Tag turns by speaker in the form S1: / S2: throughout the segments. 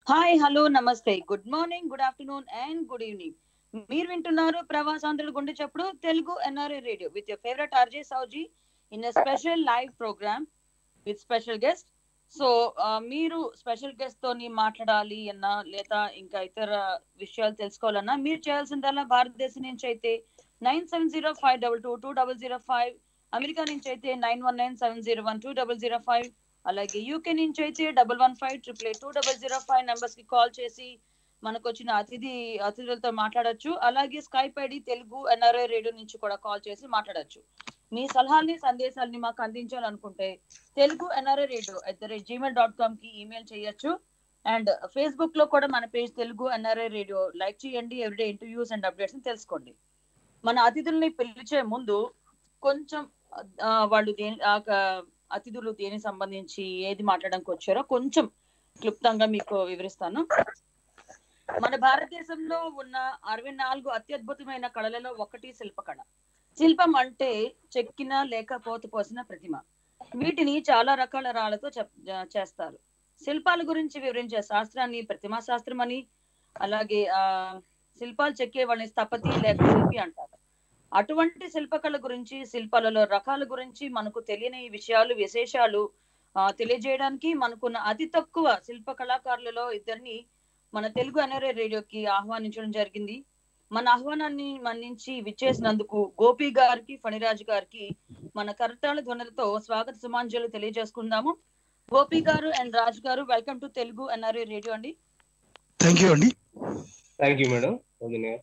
S1: Hi hello నమస్తే good morning good afternoon and good evening మీరు వింటున్నారు ప్రవాసాంధ్రుల గుండె చెప్పుడు Telugu NRI radio with your favourite RJ Souji in special live programme with special guest so మీరు special guest తోని మాట్లాడాలి అన్నా లేదా ఇంకా ఇతర విషయాలు తెలుసుకోవాలన్నా మీరు చేయాల్సిందల్లా భారతదేశం నుంచి అయితే nine seven zero five double two two double zero five America నుంచి అయితే nine one nine seven zero one two double zero five అలాగే యూకే నుంచి అయితే double one five triple eight two double zero five numbers కి call చేసి మనకు వచ్చిన అతిథి అతిథులతో మాట్లాడొచ్చు అలాగే Skype ID Telugu NRI radio నుంచి కూడా కాల్ చేసి మాట్లాడొచ్చు మీ సలహాల్ని సందేశాలని మాకు అందించాలనుకుంటే Telugu NRI radio at the rate Gmail dot com కి ఈమెయిల్ చేయొచ్చు అండ్ ఫేస్బుక్ లో కూడా మన page Telugu NRI radio like చేయండి ఎవ్రీడే ఇంటర్వ్యూస్ అండ్ అప్డేట్స్ తెలుసుకోండి మన అతిథుల్ని పిలిచే ముందు కొంచెం ఆ, వాళ్ళు దేని ఆ క- అతిథులు దేనికి సంబంధించి ఏది మాట్లాడడానికి వచ్చారో కొంచెం క్లుప్తంగా మీకు వివరిస్తాను మన భారతదేశంలో ఉన్న అరవై నాలుగు అత్యద్భుతమైన కళలలో ఒకటి శిల్పకళ శిల్పం అంటే చెక్కిన లేక పోత పోసిన ప్రతిమ వీటిని చాలా రకాల రాళ్లతో చెప్- చేస్తారు శిల్పాల గురించి వివరించే శాస్త్రాన్ని ప్రతిమా శాస్త్రం అని అలాగే ఆ శిల్పాలు చెక్కే వాళ్ళని స్థపతి లేక శిల్పి అంటారు అటువంటి శిల్పకళ గురించి శిల్పాలలో రకాల గురించి మనకు తెలియని విషయాలు విశేషాలు ఆ, తెలియజేయడానికి మనకున్న అతి తక్కువ శిల్ప కళాకారులలో ఇద్దరిని మన తెలుగు అనరే రేడియోకి ఆహ్వానించడం జరిగింది మన ఆహ్వానాన్ని మన్నించి విచ్చేసినందుకు గోపి గారికి ఫణిరాజు గారికి మన కరతాళ ధ్వనులతో స్వాగత సుమాంజలు తెలియజేసుకుందాము గోపి గారు అండ్ రాజు గారు welcome to Telugu NRI radio అండి
S2: థ్యాంక్ యూ అండి
S3: థ్యాంక్ యూ మేడం వదిన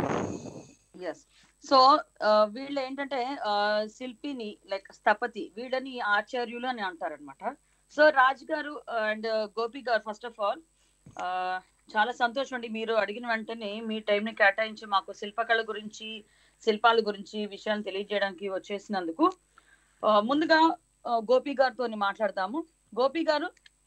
S1: ఎస్ సో వీళ్ళు ఏంటంటే ఆ, శిల్పిని లైక్ స్థపతి వీళ్ళని ఆచార్యులు అని అంటారనమాట సో రాజ్ గారు అండ్ గోపి గారు ఫస్ట్ ఆఫ్ ఆల్ చాలా సంతోషం అండి మీరు అడిగిన వెంటనే మీ టైం ని కేటాయించి మాకు శిల్పకళ గురించి శిల్పాల గురించి విషయాన్ని తెలియజేయడానికి వచ్చేసినందుకు ఆ, ముందుగా ఆ, గోపి గారితో మాట్లాడదాము గోపి గారు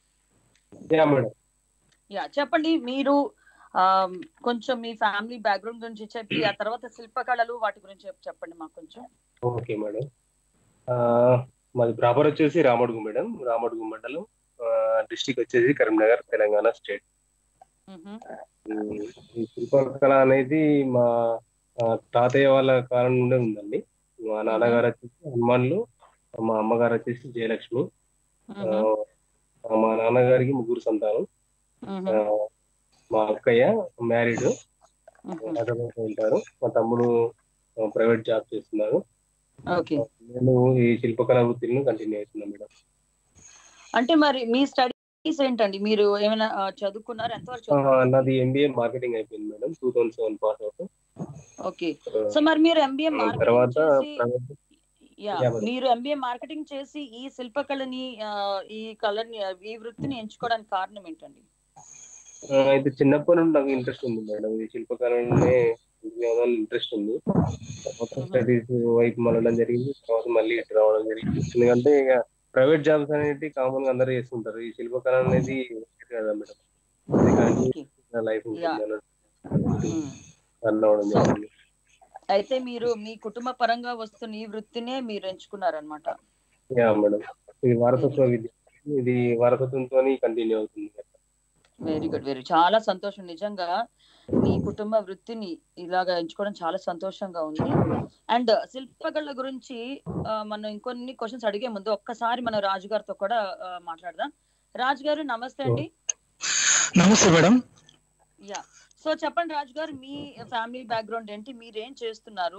S3: యా మేడం
S1: యా చెప్పండి మీరు ఆ, కొంచెం మీ ఫ్యామిలీ బ్యాక్గ్రౌండ్ గురించి చెప్పి ఆ తర్వాత శిల్పకళలు వాటి గురించి చెప్- చెప్పండి మాకు కొంచెం
S3: ఓకే మేడం ఆ, మాది ప్రాపర్ వచ్చేసి రామడుగు మేడం రామడుగు మండలం డిస్టిక్ వచ్చేసి కరీంనగర్ తెలంగాణ స్టేట్
S1: మ్హూ.
S3: ఈ శిల్పకళ అనేది మా ఆ, తాతయ్య వాళ్ళ కాలం నుండే ఉందండి మా నాన్నగారు వచ్చేసి హనుమాన్లు మా అమ్మగారు వచ్చేసి జయలక్ష్మి ఆ,
S1: మ్హూ.
S3: మా నాన్నగారికి ముగ్గురు సంతానం
S1: మ్హూ.
S3: ఆ, మా అక్కయ్య మ్యారీడ్
S1: మ్హూ.
S3: హైదరాబాద్ ఉంటారు మా తమ్ముడు ప్రైవేట్ జాబ్ చేస్తున్నారు
S1: ఓకే
S3: నేను ఈ శిల్పకళ వృత్తిని కంటిన్యూ అవుతున్నాను మేడం
S1: అంటే మరి మీ స్టడీస్ ఏంటండి మీరు ఏమైనా ఆ, చదువుకున్నారు ఎంతవరకు
S3: ఆ,
S1: చదువుకున్నారు
S3: నాది ఎంబీఏ మార్కెటింగ్ అయిపోయింది madam two thousand seven pass out
S1: okay so మరి మీరు ఎంబీఏ
S3: తర్వాత
S1: మార్కెటింగ్ చేసి
S3: private-
S1: యా
S3: Yeah, madam.
S1: మీరు ఎంబీఏ మార్కెటింగ్ చేసి ఈ శిల్పకళని ఆ, ఈ కళని ఈ వృత్తిని ఎంచుకోవడానికి కారణం ఏంటండి
S3: ఆ, ఇది చిన్నప్పటి నుండి నాకు ఇంట్రెస్ట్ ఉంది మేడం ఈ శిల్పకళనే ఇంట్రెస్ట్ ఉంది తర్వాత స్టడీస్ వైపు మళ్ళడం జరిగింది తర్వాత మళ్ళీ ఇటు రావడం జరిగింది ఎందుకంటే ఇక ప్రైవేట్ జాబ్స్ అనేది కామన్ గా అందరూ చేస్తుంటారు ఈ శిల్పకళ అనేది కదా మేడం
S1: ఓకే
S3: లైఫ్
S1: Yeah.
S3: ఉంటుంది
S1: మ్మ్.
S3: రన్ అవ్వడం
S1: So,
S3: జరిగింది
S1: అయితే మీరు మీ కుటుంబ పరంగా వస్తున్న ఈ వృత్తినే మీరు ఎంచుకున్నారనమాట
S3: యా మేడం ఇది వారసత్వ విద్య ఇది వారసత్వంతో కంటిన్యూ అవుతుంది
S1: వెరీ గుడ్ వెరీ చాలా సంతోషం నిజంగా మీ కుటుంబ వృత్తిని ఇలాగా ఎంచుకోవడం చాలా సంతోషంగా ఉంది అండ్ శిల్పకళ గురించి ఆ, మనం ఇంకొన్ని క్వశ్చన్స్ అడిగే ముందు ఒక్కసారి మన రాజు గారితో కూడా ఆ, మాట్లాడదాం రాజు గారు నమస్తే అండి
S2: నమస్తే మేడం
S1: యా సో చెప్పండి రాజు గారు మీ ఫ్యామిలీ బ్యాక్గ్రౌండ్ ఏంటి మీరేం చేస్తున్నారు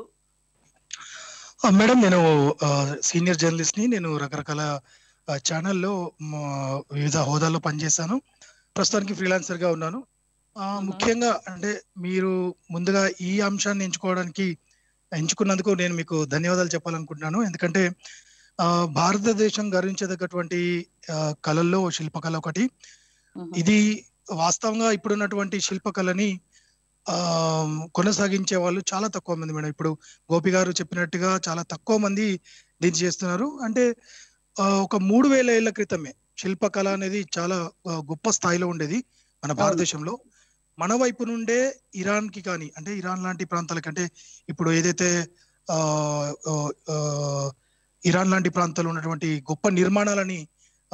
S2: ఆ, మేడం నేను ఆ, సీనియర్ జర్నలిస్ట్ ని నేను రకరకాల ఆ, ఛానల్లో మ, వివిధ హోదాల్లో పనిచేశాను ప్రస్తుతానికి ఫ్రీలాన్సర్ గా ఉన్నాను ఆ,
S1: మ్మ్.
S2: ముఖ్యంగా అంటే మీరు ముందుగా ఈ అంశాన్ని ఎంచుకోవడానికి ఎంచుకున్నందుకు నేను మీకు ధన్యవాదాలు చెప్పాలనుకుంటున్నాను ఎందుకంటే ఆ, భారతదేశం గర్వించదగ్గటువంటి ఆ, కళల్లో శిల్పకళ ఒకటి
S1: మ్మ్.
S2: ఇది వాస్తవంగా ఇప్పుడున్నటువంటి శిల్పకళని ఆ కొనసాగించే వాళ్ళు చాలా తక్కువ మంది మేడం ఇప్పుడు గోపి గారు చెప్పినట్టుగా చాలా తక్కువ మంది దీన్ని చేస్తున్నారు అంటే ఆ, ఒక మూడు వేల ఏళ్ల క్రితమే శిల్పకళ అనేది చాలా ఆ, గొప్ప స్థాయిలో ఉండేది మన భారతదేశంలో మన వైపు నుండే ఇరాన్ కి కానీ అంటే ఇరాన్ లాంటి ప్రాంతాలకి అంటే ఇప్పుడు ఏదైతే ఆ ఆ, ఆ, ఇరాన్ లాంటి ప్రాంతాల్లో ఉన్నటువంటి గొప్ప నిర్మాణాలని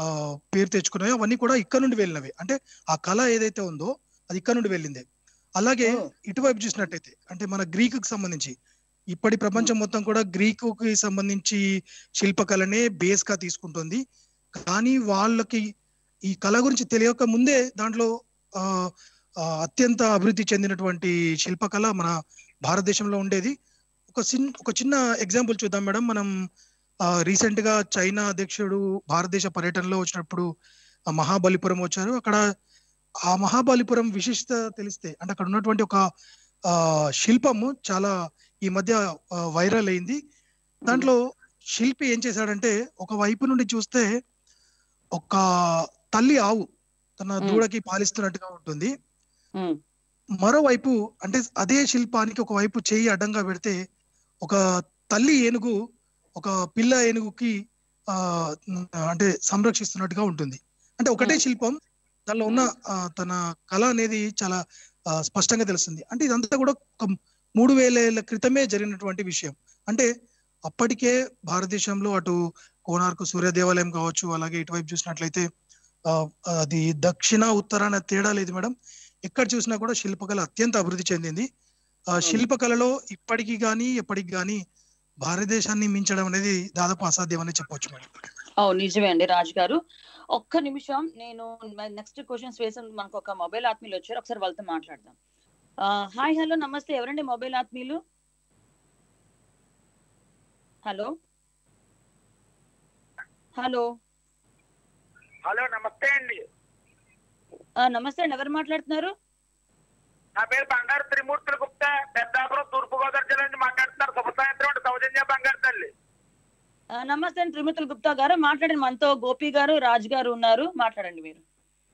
S2: ఆ, పేరు తెచ్చుకున్నాయో అవన్నీ కూడా ఇక్కడ నుండి వెళ్ళినవి అంటే ఆ కళ ఏదైతే ఉందో అది ఇక్కడ నుండి వెళ్ళింది అలాగే
S1: ఓ.
S2: ఇటువైపు చూసినట్టయితే అంటే మన గ్రీకు కి సంబంధించి ఇప్పటి ప్రపంచం మొత్తం కూడా గ్రీకుకి సంబంధించి శిల్పకళనే బేస్ గా తీసుకుంటుంది కానీ వాళ్ళకి ఈ కళ గురించి తెలియక ముందే దాంట్లో ఆ, ఆ, అత్యంత అభివృద్ధి చెందినటువంటి శిల్పకళ మన భారతదేశంలో ఉండేది ఒక చిన్న ఒక చిన్న ఎగ్జాంపుల్ చూద్దాం మేడం మనం రీసెంట్ గా చైనా అధ్యక్షుడు భారతదేశ పర్యటనలో వచ్చినప్పుడు ఆ మహాబలిపురం వచ్చారు అక్కడ ఆ మహాబలిపురం విశిష్టత తెలిస్తే అంటే అక్కడ ఉన్నటువంటి ఒక ఆ శిల్పము చాలా ఈ మధ్య వైరల్ అయింది దాంట్లో శిల్పి ఏం చేశాడంటే ఒక వైపు నుండి చూస్తే ఒక తల్లి ఆవు తన
S1: Hmm.
S2: దూడకి పాలిస్తున్నట్టుగా ఉంటుంది
S1: ఉమ్,
S2: మరోవైపు అంటే అదే శిల్పానికి ఒక వైపు చేయి అడ్డంగా పెడితే ఒక తల్లి ఏనుగు ఒక పిల్ల ఏనుగుకి ఆ ఉమ్, అంటే సంరక్షిస్తున్నట్టుగా ఉంటుంది అంటే ఒకటే
S1: Hmm.
S2: శిల్పం దానిలో ఉన్న ఆ, తన కళ అనేది చాలా ఆ, స్పష్టంగా తెలుస్తుంది అంటే ఇదంతా కూడా ఒక మూడు వేల ఏళ్ల క్రితమే జరిగినటువంటి విషయం అంటే అప్పటికే భారతదేశంలో అటు కోనార్కు సూర్య దేవాలయం కావచ్చు అలాగే ఇటువైపు చూసినట్లయితే ఆ, అది దక్షిణ ఉత్తరాన తేడా లేదు మేడం ఎక్కడ చూసినా కూడా శిల్పకళ అత్యంత అభివృద్ధి చెందింది ఆ
S1: అవును.
S2: శిల్పకళలో ఇప్పటికి గాని ఎప్పటికి గాని భారతదేశాన్ని మించడం అనేది దాదాపు అసాధ్యం అని చెప్పొచ్చు మేడం
S1: అవును నిజమే అండి రాజు గారు ఒక్క నిమిషం నేను నెక్స్ట్ క్వశ్చన్స్ వేసాను మనకు ఒక మొబైల్ ఆత్మీయులు వచ్చారు ఒకసారి వాళ్ళతో మాట్లాడదాం హాయ్ హలో నమస్తే ఎవరండి మొబైల్ ఆత్మీయులు హలో హలో
S4: హలో నమస్తే అండి
S1: నమస్తే అండి ఎవరు మాట్లాడుతున్నారు
S4: నా పేరు బంగారు త్రిమూర్తుల గుప్తా పెద్దాపురం తూర్పు గోదావరి జిల్లా నుంచి మాట్లాడుతున్నారు శుభ సాయంత్రం అండి సౌజన్య బంగారు తల్లి
S1: ఆ, నమస్తే అండి త్రిమూర్తుల గుప్తా గారు మాట్లాడండి మనతో గోపి గారు రాజు గారు ఉన్నారు మాట్లాడండి మీరు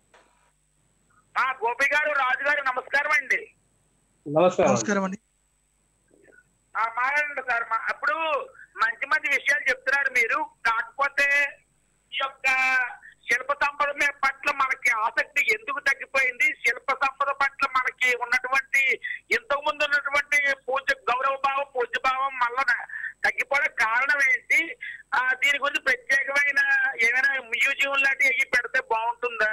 S4: ఆ గోపి గారు రాజు గారు నమస్కారం అండి
S3: నమస్కారం
S2: నమస్కారం అండి
S4: ఆ మాట్లాడండి సార్ మా- అప్పుడు మంచి మంచి విషయాలు చెప్తున్నారు మీరు కాకపోతే ఈ యొక్క శిల్ప సంపద మీద పట్ల మనకి ఆసక్తి ఎందుకు తగ్గిపోయింది శిల్ప సంపద పట్ల మనకి ఉన్నటువంటి ఇంతకు ముందు ఉన్నటువంటి పూజ గౌరవ భావం పూజ్య భావం మళ్ళా తగ్గిపోవడం కారణం ఏంటి ఆ దీని గురించి ప్రత్యేకమైన ఏమైనా మ్యూజియం లాంటివి అవి పెడితే బాగుంటుందా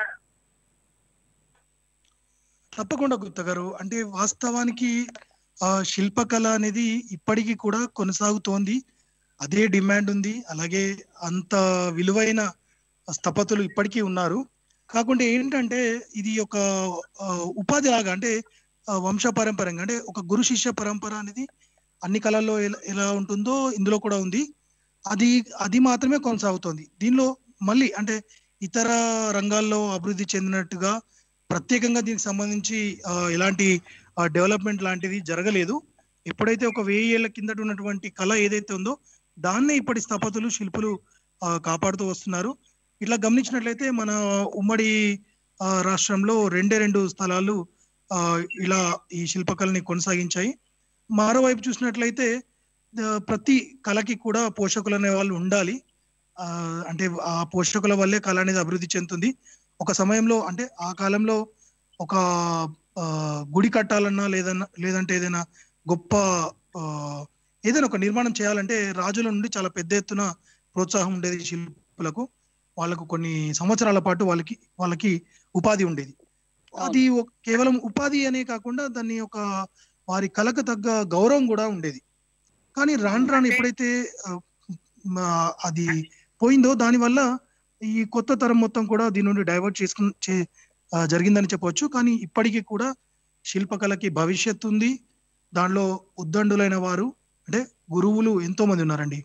S2: తప్పకుండా గుప్తా గారు అంటే వాస్తవానికి ఆ శిల్పకళ అనేది ఇప్పటికీ కూడా కొనసాగుతోంది అదే డిమాండ్ ఉంది అలాగే అంత విలువైన స్థపతులు ఇప్పటికీ ఉన్నారు కాకుండా ఏంటంటే ఇది ఒక ఆ, ఉపాధి లాగా అంటే ఆ, వంశ పరంపరంగా అంటే ఒక గురు శిష్య పరంపర అనేది అన్ని కళల్లో ఎలా ఎలా ఉంటుందో ఇందులో కూడా ఉంది అది అది మాత్రమే కొనసాగుతోంది దీనిలో మళ్ళీ అంటే ఇతర రంగాల్లో అభివృద్ధి చెందినట్టుగా ప్రత్యేకంగా దీనికి సంబంధించి ఆ, ఎలాంటి డెవలప్మెంట్ లాంటిది జరగలేదు ఎప్పుడైతే ఒక వెయ్యి ఏళ్ల కిందట ఉన్నటువంటి కళ ఏదైతే ఉందో దాన్నే ఇప్పటి స్థపతులు శిల్పులు ఆ, కాపాడుతూ వస్తున్నారు ఇట్లా గమనించినట్లయితే మన ఉమ్మడి ఆ, రాష్ట్రంలో రెండే రెండు స్థలాలు ఆ, ఇలా ఈ శిల్పకళని కొనసాగించాయి మరోవైపు చూసినట్లయితే ఆ, ప్రతి కళకి కూడా పోషకులు అనే వాళ్ళు ఉండాలి ఆ, అంటే ఆ పోషకుల వల్లే కళ అనేది అభివృద్ధి చెందుతుంది ఒక సమయంలో అంటే ఆ కాలంలో ఒక ఆ, గుడి కట్టాలన్నా లేదన్నా లేదంటే ఏదైనా గొప్ప ఆ, ఏదైనా ఒక నిర్మాణం చేయాలంటే రాజుల నుండి చాలా పెద్ద ఎత్తున ప్రోత్సాహం ఉండేది శిల్పులకు వాళ్ళకు కొన్ని సంవత్సరాల పాటు వాళ్ళకి వాళ్ళకి ఉపాధి ఉండేది అది ఒక- కేవలం ఉపాధి అనే కాకుండా దాన్ని ఒక వారి కళకు తగ్గ గౌరవం కూడా ఉండేది కానీ రాను రాను ఎప్పుడైతే ఆ, మ, అది పోయిందో దానివల్ల ఈ కొత్త తరం మొత్తం కూడా దీని నుండి డైవర్ట్ చేసుకుని చే- ఆ, జరిగిందని చెప్పవచ్చు కానీ ఇప్పటికీ కూడా శిల్పకళకి భవిష్యత్తు ఉంది దానిలో ఉద్దండులైన వారు అంటే గురువులు ఎంతో మంది ఉన్నారండి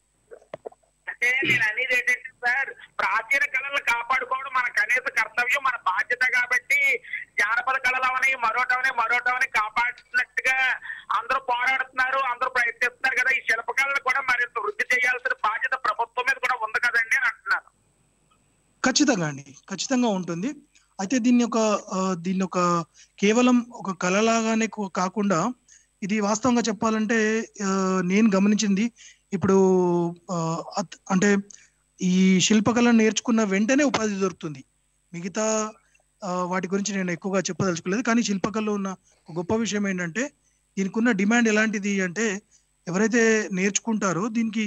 S4: అంటే నేను అనేది ఏంటంటే సార్ ప్రాచీన కళలను కాపాడుకోవడం మన కనీస కర్తవ్యం మన బాధ్యత కాబట్టి జానపద కళలు అవని మరోటవని మరోటవని కాపాడుతున్నట్టుగా అందరూ పోరాడుతున్నారు అందరూ ప్రయత్నిస్తున్నారు కదా ఈ శిల్పకళను కూడా మరింత వృద్ధి చేయాల్సిన బాధ్యత ప్రభుత్వం మీద కూడా ఉంది కదండి అని అంటున్నాను
S2: ఖచ్చితంగా అండి ఖచ్చితంగా ఉంటుంది అయితే దీన్ని ఒక ఆ, దీన్ని ఒక కేవలం ఒక కళలాగానే కు- కాకుండా ఇది వాస్తవంగా చెప్పాలంటే ఆ, నేను గమనించింది ఇప్పుడు ఆ, అత్- అంటే ఈ శిల్పకళను నేర్చుకున్న వెంటనే ఉపాధి దొరుకుతుంది మిగతా ఆ, వాటి గురించి నేను ఎక్కువగా చెప్పదలుచుకోలేదు కానీ శిల్పకళలో ఉన్న ఒక గొప్ప విషయం ఏంటంటే దీనికి ఉన్న డిమాండ్ ఎలాంటిది అంటే ఎవరైతే నేర్చుకుంటారో దీనికి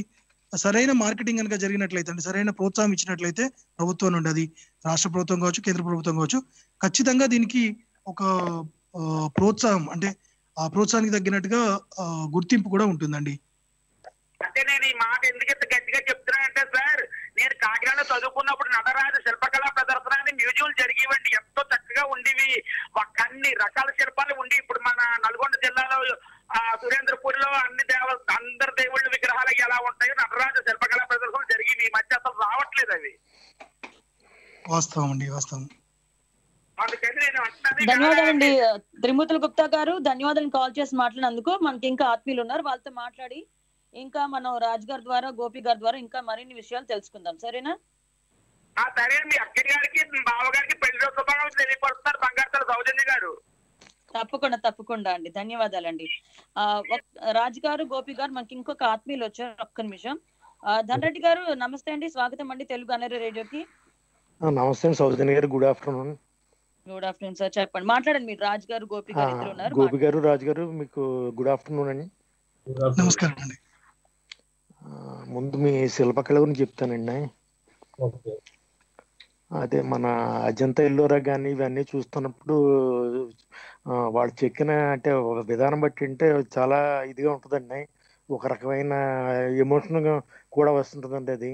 S2: సరైన మార్కెటింగ్ కనుక జరిగినట్లయితే అంటే సరైన ప్రోత్సాహం ఇచ్చినట్లయితే ప్రభుత్వం నుండి అది రాష్ట్ర ప్రభుత్వం కావచ్చు కేంద్ర ప్రభుత్వం కావచ్చు ఖచ్చితంగా దీనికి ఒక ఆ, ప్రోత్సాహం అంటే ఆ ప్రోత్సాహానికి తగ్గినట్టుగా ఆ, గుర్తింపు కూడా ఉంటుందండి
S4: అంటే నేను ఈ మాట ఎందుకు ఇంత గట్టిగా చెప్తున్నానంటే సార్ నేను కాకినాడ చదువుకున్నప్పుడు నటరాజ శిల్పకళా ప్రదర్శన అని మ్యూజియం జరిగేవండి ఎంతో చక్కగా ఉండేవి ఒక అన్ని రకాల శిల్పాలు ఉండి ఇప్పుడు మన నల్గొండ జిల్లాలో ఆ సురేంద్రపూర్లో అన్ని దేవ అందరి దేవుళ్ళ విగ్రహాలు ఎలా ఉంటాయో నటరాజ శిల్పకళా ప్రదర్శనలు జరిగేవి ఈ మధ్య అసలు రావట్లేదు అవి
S2: వాస్తవం అండి వాస్తవం
S4: అందుకని నేను అంటున్నాను
S1: ధన్యవాదాలండి త్రిమూర్తుల గుప్తా గారు ధన్యవాదాలు కాల్ చేసి మాట్లాడినందుకు మనకి ఇంకా ఆత్మీయులు ఉన్నారు వాళ్ళతో మాట్లాడి ఇంకా మనం రాజ్ గారి ద్వారా గోపి గారి ద్వారా ఇంకా మరిన్ని విషయాలు తెలుసుకుందాం సరేనా
S4: ఆ సరే మీ అక్కడి గారికి బావగారికి పెళ్లి రోజు శుభాకాంక్షలు తెలియపరుస్తున్నారు బంగారు సౌజన్య గారు
S1: తప్పకుండా తప్పకుండా అండి ధన్యవాదాలండి ఆ, ఒక్- రాజ్ గారు గోపి గారు మనకి ఇంకొక ఆత్మీయులు వచ్చారు ఒక్క నిమిషం ఆ, ధనరెడ్డి గారు నమస్తే అండి స్వాగతం అండి తెలుగు అనరి రేడియోకి
S5: ఆ, నమస్తే అండి సౌజన్య గారు good afternoon
S1: good afternoon sir చెప్పండి మాట్లాడండి మీరు రాజ్ గారు గోపి గారు ఇద్దరు ఉన్నారు
S5: గోపి గారు రాజు గారు మీకు గుడ్ ఆఫ్టర్నూన్ అండి
S2: నమస్కారం అండి
S5: ఆ, ముందు మీ శిల్పకళ గురించి చెప్తానండి
S3: ఓకే
S5: అదే మన అజంతా ఎల్లోరా కానీ ఇవన్నీ చూస్తున్నప్పుడు ఆ, వాళ్ళు చెక్కిన అంటే ఒక విధానం బట్టి అంటే చాలా ఇదిగా ఉంటుందండి ఒక రకమైన ఎమోషన్ కూడా వస్తుంటుందండి అది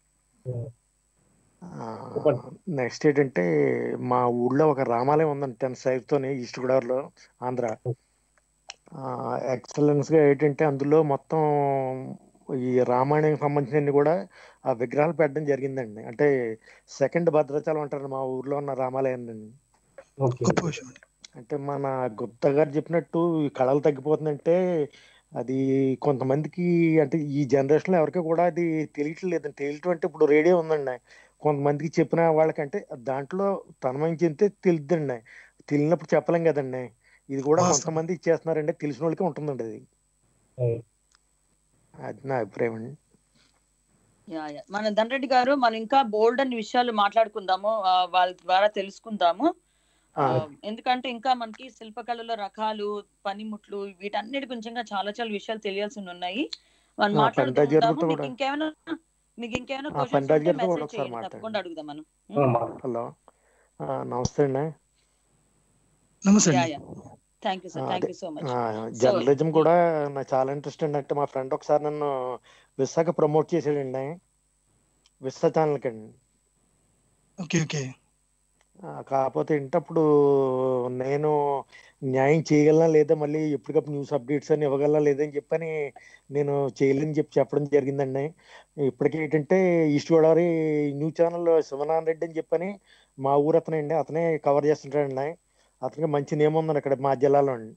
S3: చెప్పండి.
S5: నెక్స్ట్ ఏంటంటే మా ఊళ్ళో ఒక రామాలయం ఉందండి టెన్ సైడ్తోని ఈస్ట్ గోదావరిలో ఆంధ్ర ఎక్సలెన్స్ గా ఏంటంటే అందులో మొత్తం ఈ రామాయణానికి సంబంధించినవి కూడా ఆ విగ్రహాలు పెట్టడం జరిగిందండి అంటే సెకండ్ భద్రాచలం అంటారు మా ఊర్లో ఉన్న రామాలయం అండి
S3: ఓకే
S2: గొప్ప విషయం అండి
S5: అంటే మన గుప్తా గారు చెప్పినట్టు ఈ కళలు తగ్గిపోతుందంటే అది కొంతమందికి అంటే ఈ జనరేషన్ లో ఎవరికి కూడా అది తెలియట్లేదు తెలియటం అంటే ఇప్పుడు రేడియో ఉందండి కొంతమందికి చెప్పిన వాళ్ళకంటే దాంట్లో తన్మయం చెందితే తెలియదండి తెలియనప్పుడు చెప్పలేం కదండి ఇది కూడా
S2: వాస్తవం.
S5: కొంతమంది ఇచ్చేస్తున్నారంటే తెలిసిన వాళ్ళకి ఉంటుందండి అది
S3: అవును.
S5: అది నా అభిప్రాయం అండి
S1: యా, యా. మన ధనరెడ్డి గారు మనం ఇంకా బోల్డ్ అని విషయాలు మాట్లాడుకుందాము ఆ, వాళ్ళ ద్వారా తెలుసుకుందాము ఆ,
S5: ఆ.
S1: ఎందుకంటే ఇంకా మనకి శిల్పకళలో రకాలు పనిముట్లు వీటన్నిటి గురించి ఇంకా చాలా చాలా విషయాలు తెలియాల్సి ఉన్నాయి మనం
S5: ఆ,
S1: మాట్లాడుతూ
S5: పండాజ్ గారితో
S1: ఉంటాము మీకు
S5: కూడా.
S1: ఇంకేమైనా మీకు ఇంకేమైనా
S5: ఆ,
S1: క్వశ్చన్స్
S5: పండాజ్
S1: ఉంటే
S5: గారితో కూడా
S1: మెసేజ్
S5: ఒకసారి
S1: చేయండి
S5: మాట్లాడండి.
S1: తప్పకుండా అడుగుదాం మనం
S3: ఆ, మా-
S5: హలో ఆ, నమస్తే అండి
S2: నమస్తే
S1: యా
S2: అండి
S1: యా థ్యాంక్ యూ సార్
S5: ఆ,
S1: థ్యాంక్
S5: అదే.
S1: యూ సో మచ్
S5: ఆ, జర్నలిజం కూడా నాకు చాలా ఇంట్రెస్ట్ అండి అంటే మా ఫ్రెండ్ ఒకసారి నన్ను విశాఖ ప్రమోట్ చేసాడండి విస్తా ఛానల్ కండి
S2: ఓకే ఓకే
S5: ఆ, కాకపోతే ఏంటప్పుడు నేను న్యాయం చేయగలనా లేదా మళ్ళీ ఎప్పటికప్పుడు న్యూస్ అప్డేట్స్ అని ఇవ్వగలనా లేదని చెప్పని నేను చేయలేని చెప్పి చెప్పడం జరిగిందండి ఇప్పటికీ ఏంటంటే east Godavari news channel Sivanarayana Reddy అని చెప్పని మా ఊరు అతనే అండి అతనే కవర్ చేస్తుంటాడండి అతనికి మంచి నేమ్ ఉందండి అక్కడ మా జిల్లాలో అండి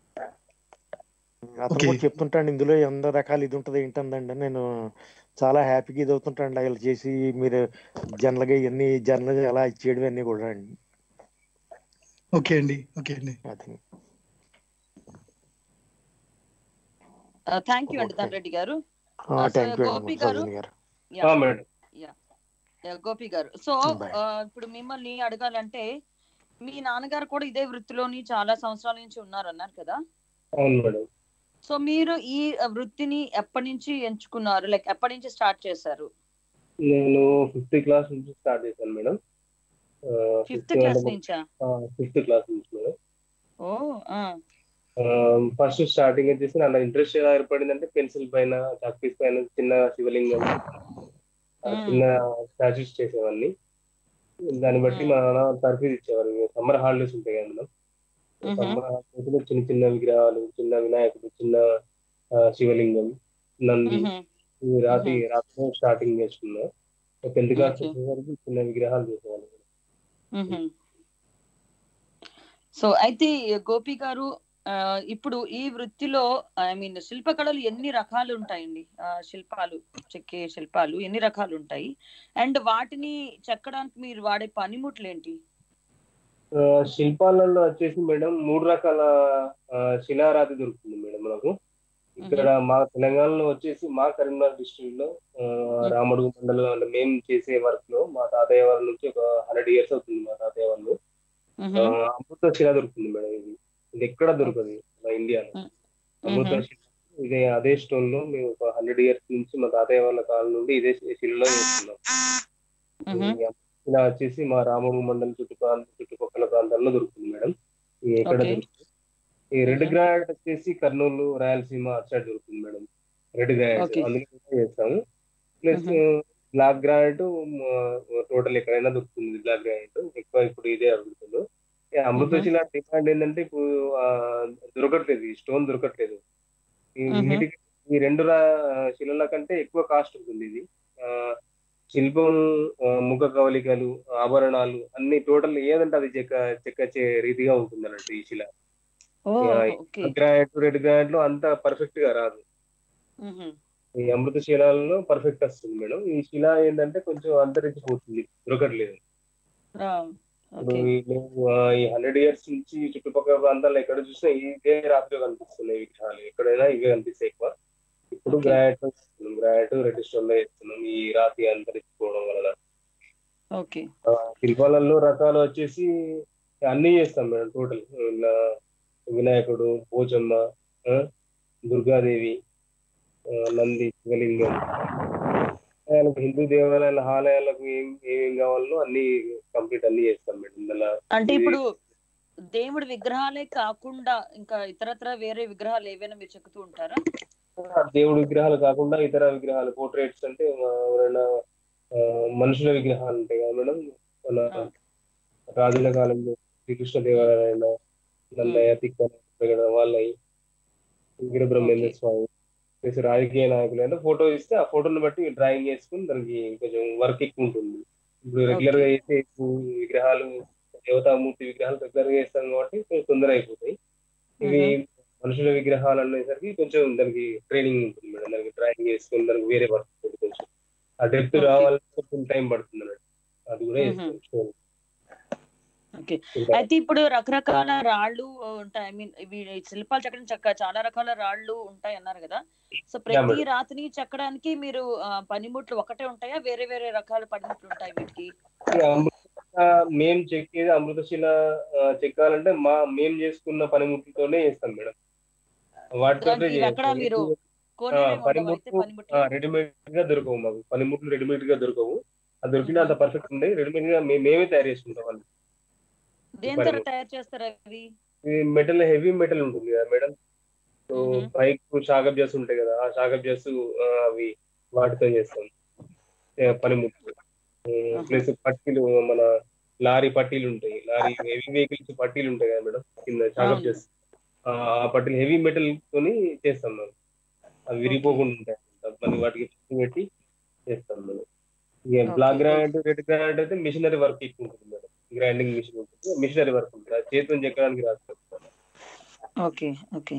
S5: అతను
S2: Okay.
S5: కూడా చెప్తుంటాడు ఇందులో ఎంత రకాలు ఇది ఉంటుంది ఏంటందండి నేను చాలా హ్యాపీగా ఇది అవుతుంటాను ఇలా చేసి మీరు జనరల్ గా ఇవన్నీ జర్నల్ ఎలా ఇచ్చేయడం అన్ని కూడా అండి
S2: ఓకే అండి ఓకే అండి
S5: అది
S1: థ్యాంక్ యూ అండి
S5: Okay.
S1: ధనరెడ్డి గారు
S5: ఆ,
S1: ఆ,
S5: థ్యాంక్ యూ
S1: గోపి
S5: అండి
S1: గారు?
S5: సౌజన్య గారు
S1: యా.
S3: ఆ, మేడం
S1: యా, గోపి గారు సో
S5: Bye.
S1: ఆ, ఇప్పుడు మిమ్మల్ని అడగాలంటే మీ నాన్నగారు కూడా ఇదే వృత్తిలోని చాలా సంవత్సరాల నుంచి ఉన్నారు అన్నారు కదా
S3: అవును మేడం
S1: సో మీరు ఈ వృత్తిని ఎప్పటి నుంచి ఎంచుకున్నారు లైక్ ఎప్పటి నుంచి స్టార్ట్ చేశారు
S3: నేను ఫిఫ్త్ క్లాస్ నుంచి స్టార్ట్ చేశాను మేడం
S1: ఫిఫ్త్ క్లాస్ నుంచా
S3: ఫిఫ్త్ క్లాస్ నుంచి మేడం
S1: ఓ ఆ,
S3: ఫస్ట్ స్టార్టింగ్ వచ్చేసి నా ఇంట్రెస్ట్ ఎలా ఏర్పడిందంటే పెన్సిల్ పైన చాక్ పీస్ పైన చిన్న శివలింగం ఆ,
S1: మ్మ్.
S3: చిన్న స్టాచ్యూస్ చేసేవాడిని దాన్ని బట్టి మా నాన్న తర్ఫీదు ఇచ్చేవారు సమ్మర్ హాలిడేస్ ఉంటాయి కదా మేడం
S1: మ్మ్.
S3: సమ్మర్ హాలిడేస్ లో చిన్న చిన్న విగ్రహాలు చిన్న వినాయకుడు చిన్న ఆ, శివలింగం నంది
S1: మ్హూ.
S3: ఇవి రాత్రి రాత్రి స్టార్టింగ్ చేసుకున్నా టెన్త్ క్లాస్
S1: Okay.
S3: వచ్చేసరికి చిన్న విగ్రహాలు చేసేవాళ్ళు
S1: మ్హూ. సో అయితే గోపి గారు ఆ, ఇప్పుడు ఈ వృత్తిలో ఐ మీన్ శిల్పకళలు ఎన్ని రకాలు ఉంటాయండి ఆ, శిల్పాలు చెక్కే శిల్పాలు ఎన్ని రకాలు ఉంటాయి అండ్ వాటిని చెక్కడానికి మీరు వాడే పనిముట్లు ఏంటి
S3: ఆ, శిల్పాలలో వచ్చేసి మేడం మూడు రకాల ఆ, శిలారాతి దొరుకుతుంది మేడం మనకు ఇక్కడ మా తెలంగాణలో వచ్చేసి మా కరీంనగర్ డిస్ట్రిక్ట్ లో ఆ, రామడుగు మండలం అంటే మేము చేసే వర్క్ లో మా తాతయ్య వాళ్ళ నుంచి ఒక హండ్రెడ్ ఇయర్స్ అవుతుంది మా తాతయ్య వాళ్ళు
S1: మ్హూ.
S3: ఆ, అమృత శిల దొరుకుతుంది మేడం ఇది ఇది ఎక్కడ దొరకదు మన ఇండియాలో
S1: మ్మ్.
S3: అమృత
S1: మ్మ్.
S3: శిల ఇదే అదే స్టోన్ లో మేము ఒక హండ్రెడ్ ఇయర్స్ నుంచి మా తాతయ్య వాళ్ళ కాలం నుండి ఇదే శిలలో చేస్తున్నాం ఇలా వచ్చేసి మా రామూరు మండలం చుట్టుప్రాంత చుట్టుపక్కల ప్రాంతాల్లో దొరుకుతుంది మేడం ఇది ఎక్కడ
S1: Okay.
S3: దొరుకుతుంది ఈ రెడ్ గ్రానైట్ వచ్చేసి కర్నూలు రాయలసీమ అటు సైడ్ దొరుకుతుంది మేడం రెడ్ గ్రానైట్
S1: Okay.
S3: అందుకే చేస్తాము plus
S1: Mhm.
S3: Black granite total ఎక్కడైనా దొరుకుతుంది బ్లాక్ గ్రానైట్ ఎక్కువ ఇప్పుడు ఇదే అడుగుతుంది ఈ అమృతశిల డిమాండ్ ఏంటంటే ఇప్పుడు ఆ, దొరకట్లేదు ఈ స్టోన్ దొరకట్లేదు ఈ
S1: Mhm.
S3: వీటికి ఈ రెండు రా- శిలల కంటే ఎక్కువ కాస్ట్ ఉంటుంది ఇది ఆ, శిల్పం ఆ, ముఖ కవలికలు ఆభరణాలు అన్ని టోటల్ ఏదంటే అది చెక్క చెక్కచ్చే రీతిగా ఉంటుంది అన్నట్టు ఈ శిల
S1: ఓ
S3: Yeah.
S1: Okay
S3: granite red granite లో అంత పర్ఫెక్ట్ గా రాదు ఈ అమృత శిలాలలో పర్ఫెక్ట్ వస్తుంది మేడం ఈ శిల ఏంటంటే కొంచెం అంతరించిపోతుంది దొరకట్లేదు ఇప్పుడు
S1: ఓకే
S3: ఈ మేము, ఆ, ఈ హండ్రెడ్ ఇయర్స్ నుంచి చుట్టుపక్కల ప్రాంతాల్లో ఎక్కడ చూసినా ఇదే రాత్రి కనిపిస్తున్నాయి విగ్రహాలు ఎక్కడైనా ఇవే కనిపిస్తాయి ఎక్కువ ఇప్పుడు
S1: Okay.
S3: Granite granite red stone లో చేస్తున్నాం ఈ రాతి అంతరించిపోవడం వలన
S1: ఓకే
S3: ఆ, శిల్పాలలో రకాలు వచ్చేసి అన్ని చేస్తాం మేడం టోటల్ ఇలా వినాయకుడు పోచమ్మ ఆ, దుర్గాదేవి ఆ, నంది శివలింగం ఆలయాలకు హిందూ దేవాలయాల ఆలయాలకు ఏం ఏమేం కావాలో అన్ని కంప్లీట్ అన్ని చేస్తాం మేడం ఇందులో
S1: అంటే
S3: ఇది-
S1: ఇప్పుడు దేవుడి విగ్రహాలే కాకుండా ఇంకా ఇతరత్ర వేరే విగ్రహాలు ఏవైనా మీరు చెక్కుతూ ఉంటారా
S3: దేవుడి విగ్రహాలు కాకుండా ఇతర విగ్రహాలు పోర్ట్రేట్స్ అంటే ఆ, ఎవరైనా ఆ, మనుషుల విగ్రహాలు ఉంటాయి కదా మేడం మన
S1: ఆ.
S3: రాజుల కాలంలో శ్రీకృష్ణ దేవాలయాలు నన్నయ్య తిక్క వాళ్ళవి వీరబ్రహ్మేంద్ర
S1: Okay.
S3: స్వామి ప్లస్ రాజకీయ నాయకులు అంటే ఫోటో ఇస్తే ఆ ఫోటోని బట్టి డ్రాయింగ్ చేసుకుని దానికి కొంచెం వర్క్ ఎక్కువ ఉంటుంది ఇప్పుడు రెగ్యులర్ గా అయితే ఇప్పుడు విగ్రహాలు దేవతామూర్తి విగ్రహాలు రెగ్యులర్ గా చేస్తాం కాబట్టి కొంచెం తొందర అయిపోతాయి ఇవి మనుషుల విగ్రహాలు అనేసరికి కొంచెం దానికి ట్రైనింగ్ ఉంటుంది మేడం దానికి డ్రాయింగ్ చేసుకుని దానికి వేరే వర్క్ ఉంటుంది కొంచెం ఆ డెప్త్
S1: Okay.
S3: రావాలంటే కొంచెం టైం పడుతుంది అన్నట్టు అది కూడా
S1: Mhm.
S3: చేస్తాం
S1: ఓకే
S3: ఇంకా
S1: అయితే ఇప్పుడు రకరకాల రాళ్ళు ఉంటాయి ఐ మీన్ ఇవి శిల్పాలు చెక్కడం చక్క చాలా రకాల రాళ్ళు ఉంటాయి అన్నారు కదా సో ప్రతి
S3: madam.
S1: రాతిని చెక్కడానికి మీరు ఆ, పనిముట్లు ఒకటే ఉంటాయా వేరే వేరే రకాల పనిముట్లు ఉంటాయి వీటికి
S3: ఈ అమృత మేం చెక్కేది అమృతశిల ఆ, చెక్కాలంటే మా మేం చేసుకున్న పనిముట్లతోనే చేస్తాం మేడం వాటితో
S1: ఇవి ఎక్కడ మీరు కోనేరు
S3: పనిముట్లు
S1: పనిముట్లు
S3: రెడీమేడ్ గా దొరకవు మాకు పనిముట్లు రెడీమేడ్ గా దొరకవు అది దొరికినా అంత పర్ఫెక్ట్ ఉండే రెడీమేడ్ గా మే- మేమే తయారు చేసుకుంటాం వాళ్ళు
S1: దేంతో తయారు చేస్తారు అవి
S3: మెటల్ హెవీ మెటల్ ఉంటుంది కదా మేడం సో
S1: Mhm.
S3: బైక్ షాగప్ చేస్తూ ఉంటాయి కదా ఆ షాగప్ చేస్తూ ఆ, అవి వాటితో చేస్తాం ఏ, పనిముట్లు
S1: Uh-huh.
S3: ప్లస్ పట్టీలు మన లారీ పట్టీలు ఉంటాయి లారీ హెవీ వెహికల్స్ పట్టీలు ఉంటాయి కదా మేడం కింద షాగప్
S1: అవును.
S3: చేస్తాం ఆ ఆ పట్టీలు హెవీ మెటల్ తోని చేస్తాం మేము అవి విరిగిపోకుండా ఉంటాయి మళ్ళీ వాటికి పట్టీ పెట్టి చేస్తాం మేము ఇక
S1: Okay.
S3: Black granite red granite అయితే మిషనరీ వర్క్ ఎక్కువ ఉంటుంది మేడం గ్రైండింగ్ మిషన్ ఉంటుంది మిషనరీ వర్క్ ఉంటుంది అది చేతితో చెక్కడానికి రాదు
S1: okay okay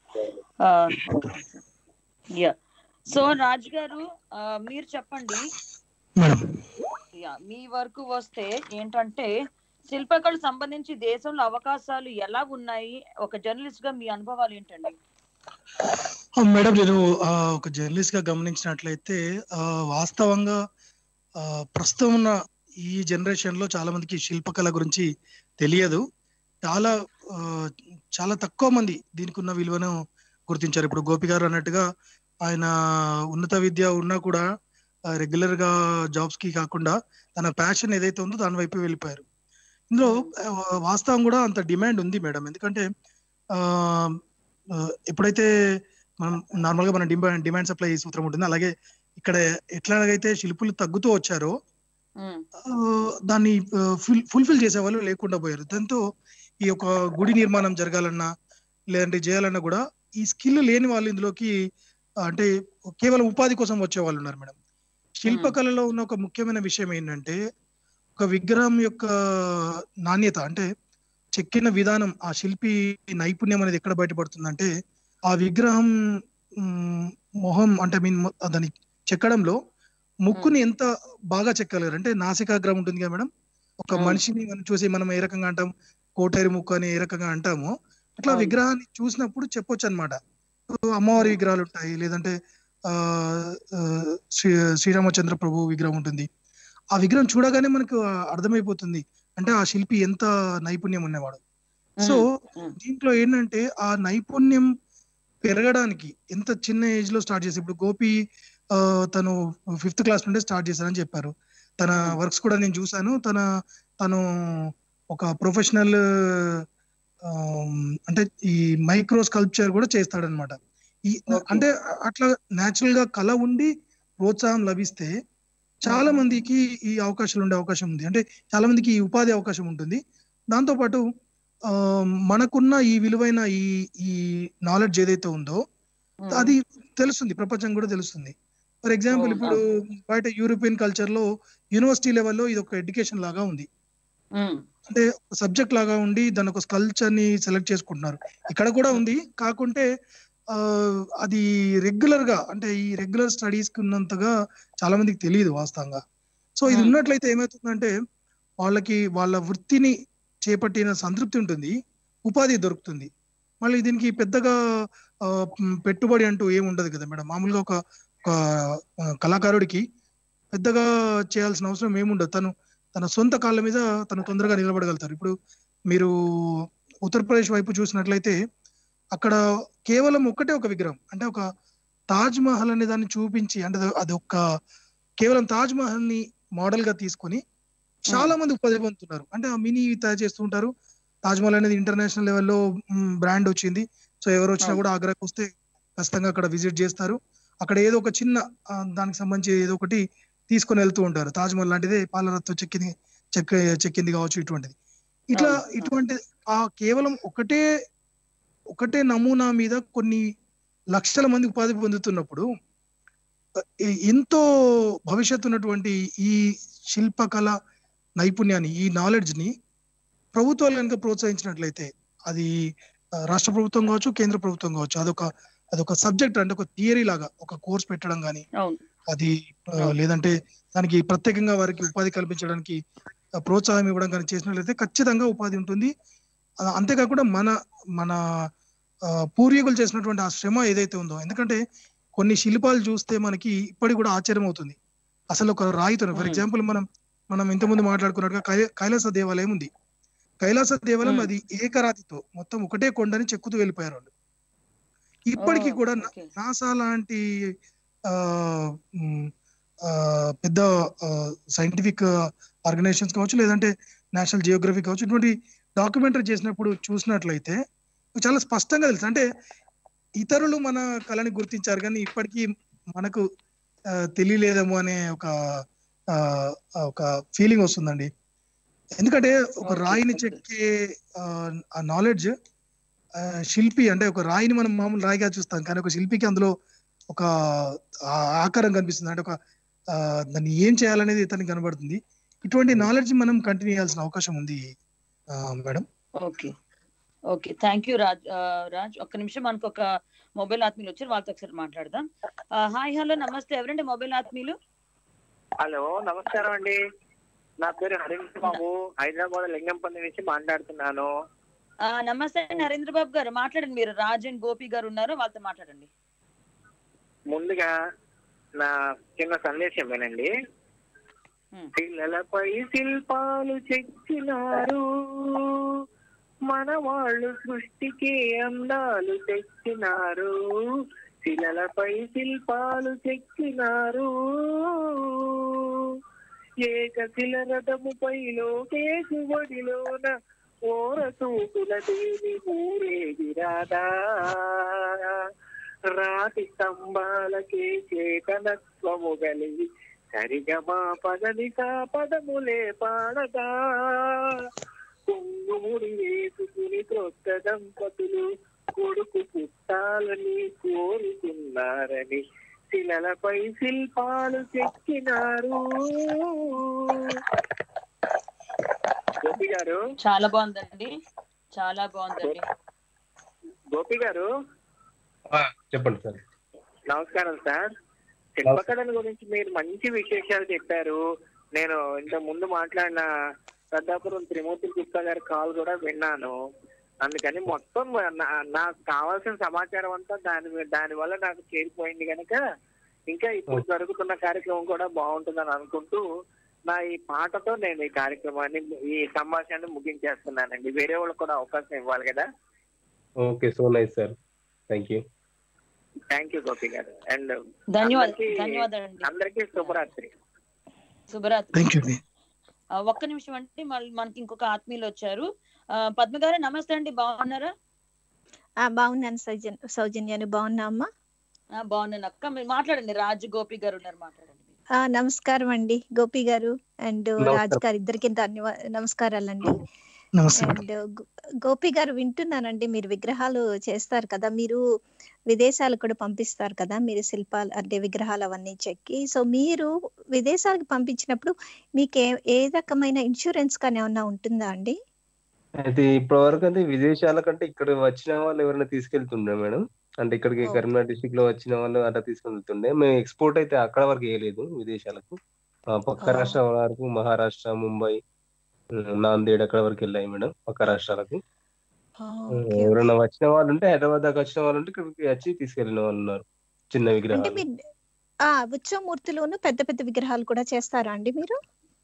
S1: yeah so Raj గారు ఆ, మీరు చెప్పండి
S2: మేడం
S1: యా మీ వరకు వస్తే ఏంటంటే శిల్పకళకు సంబంధించి దేశంలో అవకాశాలు ఎలా ఉన్నాయి ఒక జర్నలిస్ట్ గా మీ అనుభవాలు ఏంటండి
S2: ఆ, మేడం నేను ఆ, ఒక జర్నలిస్ట్ గా గమనించినట్లయితే ఆ, వాస్తవంగా ఆ, ప్రస్తుతం ఉన్న ఈ జనరేషన్ లో చాలా మందికి శిల్పకళ గురించి తెలియదు చాలా ఆ, చాలా తక్కువ మంది దీనికి ఉన్న విలువను గుర్తించారు ఇప్పుడు గోపి గారు అన్నట్టుగా ఆయన ఉన్నత విద్య ఉన్నా కూడా రెగ్యులర్ గా జాబ్స్ కి కాకుండా తన ప్యాషన్ ఏదైతే ఉందో దాని వైపు వెళ్ళిపోయారు ఇందులో ఆ, వాస్తవం కూడా అంత డిమాండ్ ఉంది మేడం ఎందుకంటే ఆ ఆ, ఎప్పుడైతే మనం నార్మల్ గా మన డిమాండ్ డిమాండ్ సప్లై సూత్రం ఉంటుంది అలాగే ఇక్కడ ఎట్లాగైతే శిల్పులు తగ్గుతూ వచ్చారో
S1: ఉమ్,
S2: ఆ, దాన్ని ఫుల్ ఫుల్ఫిల్ చేసే వాళ్ళు లేకుండా పోయారు దాంతో ఈ యొక్క గుడి నిర్మాణం జరగాలన్నా లేదంటే చేయాలన్నా కూడా ఈ స్కిల్ లేని వాళ్ళు ఇందులోకి ఆ, అంటే కేవలం ఉపాధి కోసం వచ్చే వాళ్ళు ఉన్నారు మేడం శిల్పకళలో ఉన్న ఒక ముఖ్యమైన విషయం ఏంటంటే ఒక విగ్రహం యొక్క నాణ్యత అంటే చెక్కిన విధానం ఆ శిల్పి నైపుణ్యం అనేది ఎక్కడ బయటపడుతుందంటే ఆ విగ్రహం మ్, మొహం అంటే మీన్ దాన్ని చెక్కడంలో ముక్కుని ఎంత బాగా చెక్కలేరు అంటే నాసికాగ్రం ఉంటుంది కదా మేడం ఒక
S1: అవును.
S2: మనిషిని మనం చూసి మనం ఏ రకంగా అంటాం కోటేరు ముక్కు అని ఏ రకంగా అంటామో అట్లా
S1: అవును.
S2: విగ్రహాన్ని చూసినప్పుడు చెప్పొచ్చు అనమాట అమ్మవారి విగ్రహాలు ఉంటాయి లేదంటే ఆ ఆ, శ్రీ శ్రీరామచంద్ర ప్రభు విగ్రహం ఉంటుంది ఆ విగ్రహం చూడగానే మనకు అర్థమైపోతుంది అంటే ఆ శిల్పి ఎంత నైపుణ్యం ఉన్నవాడు సో
S1: ఉమ్.
S2: దీంట్లో ఏంటంటే ఆ నైపుణ్యం పెరగడానికి ఎంత చిన్న ఏజ్ లో స్టార్ట్ చేసి ఇప్పుడు గోపి ఆ, తను ఫిఫ్త్ క్లాస్ నుండే స్టార్ట్ చేశారని చెప్పారు తన వర్క్స్ కూడా నేను చూసాను తన తను ఒక ప్రొఫెషనల్ అంటే ఈ మైక్రో స్కల్ప్చర్ కూడా చేస్తాడనమాట ఈ
S1: Okay.
S2: అంటే అట్లా న్యాచురల్ గా కళ ఉండి ప్రోత్సాహం లభిస్తే చాలా మందికి ఈ అవకాశాలు ఉండే అవకాశం ఉంది అంటే చాలా మందికి ఈ ఉపాధి అవకాశం ఉంటుంది దాంతో పాటు ఆ, మనకున్న ఈ విలువైన ఈ ఈ నాలెడ్జ్ ఏదైతే ఉందో అది తెలుస్తుంది ప్రపంచం కూడా తెలుస్తుంది ఫర్ ఎగ్జాంపుల్
S1: అవును.
S2: ఇప్పుడు బయట యూరోపియన్ కల్చర్ లో యూనివర్సిటీ లెవెల్లో ఇది ఒక ఎడ్యుకేషన్ లాగా ఉంది
S1: ఉమ్,
S2: అంటే సబ్జెక్ట్ లాగా ఉండి దాని ఒక స్కల్చర్ ని సెలెక్ట్ చేసుకుంటున్నారు ఇక్కడ కూడా ఉంది కాకుంటే ఆ, అది రెగ్యులర్ గా అంటే ఈ రెగ్యులర్ స్టడీస్ కి ఉన్నంతగా చాలా మందికి తెలియదు వాస్తవంగా సో ఇది
S1: Hmm.
S2: ఉన్నట్లయితే ఏమవుతుందంటే వాళ్ళకి వాళ్ళ వృత్తిని చేపట్టిన సంతృప్తి ఉంటుంది ఉపాధి దొరుకుతుంది మళ్ళీ దీనికి పెద్దగా ఆ, మ్, పెట్టుబడి అంటూ ఏమి ఉండదు కదా మేడం మామూలుగా ఒక ఒక ఆ, కళాకారుడికి పెద్దగా చేయాల్సిన అవసరం ఏముండదు తను తన సొంత కాళ్ళ మీద తను తొందరగా నిలబడగలుగుతారు ఇప్పుడు మీరు ఉత్తరప్రదేశ్ వైపు చూసినట్లయితే అక్కడ కేవలం ఒక్కటే ఒక విగ్రహం అంటే ఒక తాజ్ మహల్ అనే దాన్ని చూపించి అంటే అది- అది ఒక కేవలం తాజ్ మహల్ ని మోడల్ గా తీసుకొని చాలా మంది ఉపాధి పొందుతున్నారు అంటే ఆ మినీ తయారు చేస్తూ ఉంటారు తాజ్ మహల్ అనేది ఇంటర్నేషనల్ లెవెల్లో బ్రాండ్ వచ్చింది సో ఎవరు వచ్చినా
S1: అవును.
S2: కూడా ఆగ్రాకి వస్తే ఖచ్చితంగా అక్కడ విజిట్ చేస్తారు అక్కడ ఏదో ఒక చిన్న ఆ, దానికి సంబంధించి ఏదో ఒకటి తీసుకొని వెళ్తూ ఉంటారు తాజ్ మహల్ లాంటిదే పాలరత్తో చెక్కింది చెక్క చెక్కింది కావచ్చు ఇటువంటిది ఇట్లా
S1: అవును, అవును.
S2: ఇటువంటి ఆ కేవలం ఒకటే ఒకటే నమూనా మీద కొన్ని లక్షల మంది ఉపాధి పొందుతున్నప్పుడు ఎ- ఎంతో భవిష్యత్తు ఉన్నటువంటి ఈ శిల్పకళ నైపుణ్యాన్ని ఈ నాలెడ్జ్ ని ప్రభుత్వాలు కనుక ప్రోత్సహించినట్లయితే అది ఆ, రాష్ట్ర ప్రభుత్వం కావచ్చు కేంద్ర ప్రభుత్వం కావచ్చు అదొక అదొక సబ్జెక్ట్ అంటే ఒక థియరీ లాగా ఒక కోర్స్ పెట్టడం కానీ
S1: అవును
S2: అది ఆ, లేదంటే దానికి ప్రత్యేకంగా వారికి ఉపాధి కల్పించడానికి ఆ, ప్రోత్సాహం ఇవ్వడం కానీ చేసినట్లయితే ఖచ్చితంగా ఉపాధి ఉంటుంది ఆ, అంతేకాకుండా మన మన ఆ, పూర్వీకులు చేసినటువంటి ఆ శ్రమ ఏదైతే ఉందో ఎందుకంటే కొన్ని శిల్పాలు చూస్తే మనకి ఇప్పటికి కూడా ఆశ్చర్యం అవుతుంది అసలు ఒక రాయితో ఫర్
S1: Hmm.
S2: ఎగ్జాంపుల్ మనం మనం ఇంతకుముందు మాట్లాడుకున్నట్టుగా కై- కైలాస దేవాలయం ఉంది కైలాస దేవాలయం
S1: Hmm.
S2: అది ఏకరాతితో మొత్తం ఒకటే కొండని చెక్కుతూ వెళ్ళిపోయారు వాళ్ళు ఇప్పటికీ
S1: Oh,
S2: కూడా
S1: okay.
S2: నాసా లాంటి ఆ, మ్, ఆ, పెద్ద సైంటిఫిక్ ఆర్గనైజేషన్స్ కావచ్చు లేదంటే నేషనల్ జియోగ్రఫీ కావచ్చు ఇటువంటి డాక్యుమెంటరీ చేసినప్పుడు చూసినట్లయితే చాలా స్పష్టంగా తెలుసు అంటే ఇతరులు మన కళని గుర్తించారు కానీ ఇప్పటికీ మనకు ఆ, తెలియలేదేమో అనే ఒక ఆ, ఒక ఫీలింగ్ వస్తుందండి ఎందుకంటే ఒక
S1: Okay,
S2: రాయిని
S1: okay.
S2: చెక్కే ఆ, ఆ నాలెడ్జ్ శిల్పి అంటే ఒక రాయిని మనం మామూలు రాయిగా చూస్తాం కానీ ఒక శిల్పికి అందులో ఒక ఆ ఆకారం కనిపిస్తుంది అంటే ఒక ఆ, దాన్ని ఏం చేయాలనేది ఇతనికి కనబడుతుంది ఇటువంటి నాలెడ్జ్ మనం కంటిన్యూ చేయాల్సిన అవకాశం ఉంది ఆ, madam
S1: okay okay thank you Raj ఆ, రాజ్ ఒక్క నిమిషం మనకు ఒక మొబైల్ ఆత్మీయులు వచ్చారు వాళ్ళతో ఒకసారి మాట్లాడదాం ఆ, హాయ్ హలో నమస్తే ఎవరండి మొబైల్ ఆత్మీయులు
S6: హలో నమస్కారం అండి నా పేరు హరీష్ బాబు హైదరాబాద్ లింగంపల్లి నుంచి మాట్లాడుతున్నాను
S1: ఆ, నమస్తే నరేంద్ర బాబు గారు మాట్లాడండి మీరు రాజ్ అండ్ గోపి గారు ఉన్నారు వాళ్ళతో మాట్లాడండి
S6: ముందుగా నా చిన్న సందేశం వినండి
S1: Hmm.
S6: పిల్లలపై శిల్పాలు చెక్కినారు మన వాళ్ళు సృష్టికి అందాలు తెచ్చినారు శిలలపై శిల్పాలు చెక్కినారు ఏకశిల రథముపై లోకేశు ఒడిలోన ఓర చూపుల దేవి ఊరేగి రాదా రాతి స్తంభాలకే చేతనత్వము కలిగి సరిగమా పదని పదములే పాడగా కుంగుముడి వేసుకుని క్రొత్త దంపతులు కొడుకు పుట్టాలని కోరుకున్నారని శిలలపై శిల్పాలు చెక్కినారు గోపి గారు
S1: చాలా బాగుందండి చాలా బాగుందండి
S6: గోపి గారు
S3: ఆ, చెప్పండి సార్
S6: నమస్కారం సార్ శిల్పకళల గురించి మీరు మంచి విశేషాలు చెప్పారు నేను ఇంత ముందు మాట్లాడిన పెద్దాపురం త్రిమూర్తి గుప్తా గారి కాల్ కూడా విన్నాను అందుకని మొత్తం నా- నాకు కావాల్సిన సమాచారం అంతా దాని మీ- దాని వల్ల నాకు చేరిపోయింది కనుక ఇంకా ఇప్పుడు జరుగుతున్న కార్యక్రమం కూడా బాగుంటుందని అనుకుంటూ నా ఈ పాటతో నేను ఈ కార్యక్రమాన్ని ఈ సంభాషణని ముగించేస్తున్నానండి వేరే వాళ్ళకి కూడా అవకాశం ఇవ్వాలి కదా
S3: okay so nice sir thank you
S6: thank you Gopi గారు అండ్
S1: ధన్యవాదాలు
S6: అందరికీ-
S1: ధన్యవాదాలండి
S6: అందరికీ శుభరాత్రి
S1: శుభరాత్రి
S2: థ్యాంక్ యూ అండి
S1: ఆ, ఒక్క నిమిషం అంటే మళ్ళీ మనకి ఇంకొక ఆత్మీయులు వచ్చారు ఆ, పద్మ గారు నమస్తే అండి బాగున్నారా
S7: ఆ బాగున్నాను సౌజన్ సౌజన్యాన్ని బాగున్నా అమ్మా
S1: ఆ, బాగున్నాను అక్క మీరు మాట్లాడండి రాజు గోపి గారు ఉన్నారు మాట్లాడండి
S7: ఆ నమస్కారం అండి గోపి గారు అండ్
S3: నమస్కారం.
S7: రాజ్ గారు ఇద్దరికి ధన్యవా నమస్కారాలండి
S2: నమస్తే మేడం
S7: అండ్ గో- గోపి గారు వింటున్నానండి మీరు విగ్రహాలు చేస్తారు కదా మీరు విదేశాలకు కూడా పంపిస్తారు కదా మీరు శిల్పాలు అంటే విగ్రహాలు అవన్నీ చెక్కి సో మీరు విదేశాలకు పంపించినప్పుడు మీకు ఏ ఏ రకమైన ఇన్సూరెన్స్ కానీ ఏమన్నా ఉంటుందా అండి
S3: అయితే ఇప్పటి వరకు అయితే విదేశాల కంటే ఇక్కడ వచ్చిన వాళ్ళు ఎవరైనా తీసుకెళ్తుండే మేడం అంటే ఇక్కడికి
S7: ఓ.
S3: కరీంనగర్ డిస్ట్రిక్ట్ లో వచ్చిన వాళ్ళు అట్లా తీసుకెళ్తుండే మేము ఎక్స్పోర్ట్ అయితే అక్కడ వరకు వేయలేదు విదేశాలకు ఆ, పక్క
S7: ఓ.
S3: రాష్ట్రాల వరకు మహారాష్ట్ర ముంబై ఉమ్, నాందేడ్ అక్కడ వరకు వెళ్ళాయి మేడం పక్క రాష్ట్రాలకు
S7: ఓ,
S3: ఉమ్,
S7: ఓకే,
S3: ఎవరైనా
S7: ఓకే.
S3: వచ్చిన వాళ్ళు ఉంటే హైదరాబాద్ దాకా వచ్చిన వాళ్ళు ఉంటే ఇక్కడికి వచ్చి తీసుకెళ్ళిన వాళ్ళు ఉన్నారు చిన్న
S7: అంటే
S3: విగ్రహాలు
S7: మీరు ఆ ఉత్సవమూర్తులును పెద్ద పెద్ద విగ్రహాలు కూడా చేస్తారా అండి మీరు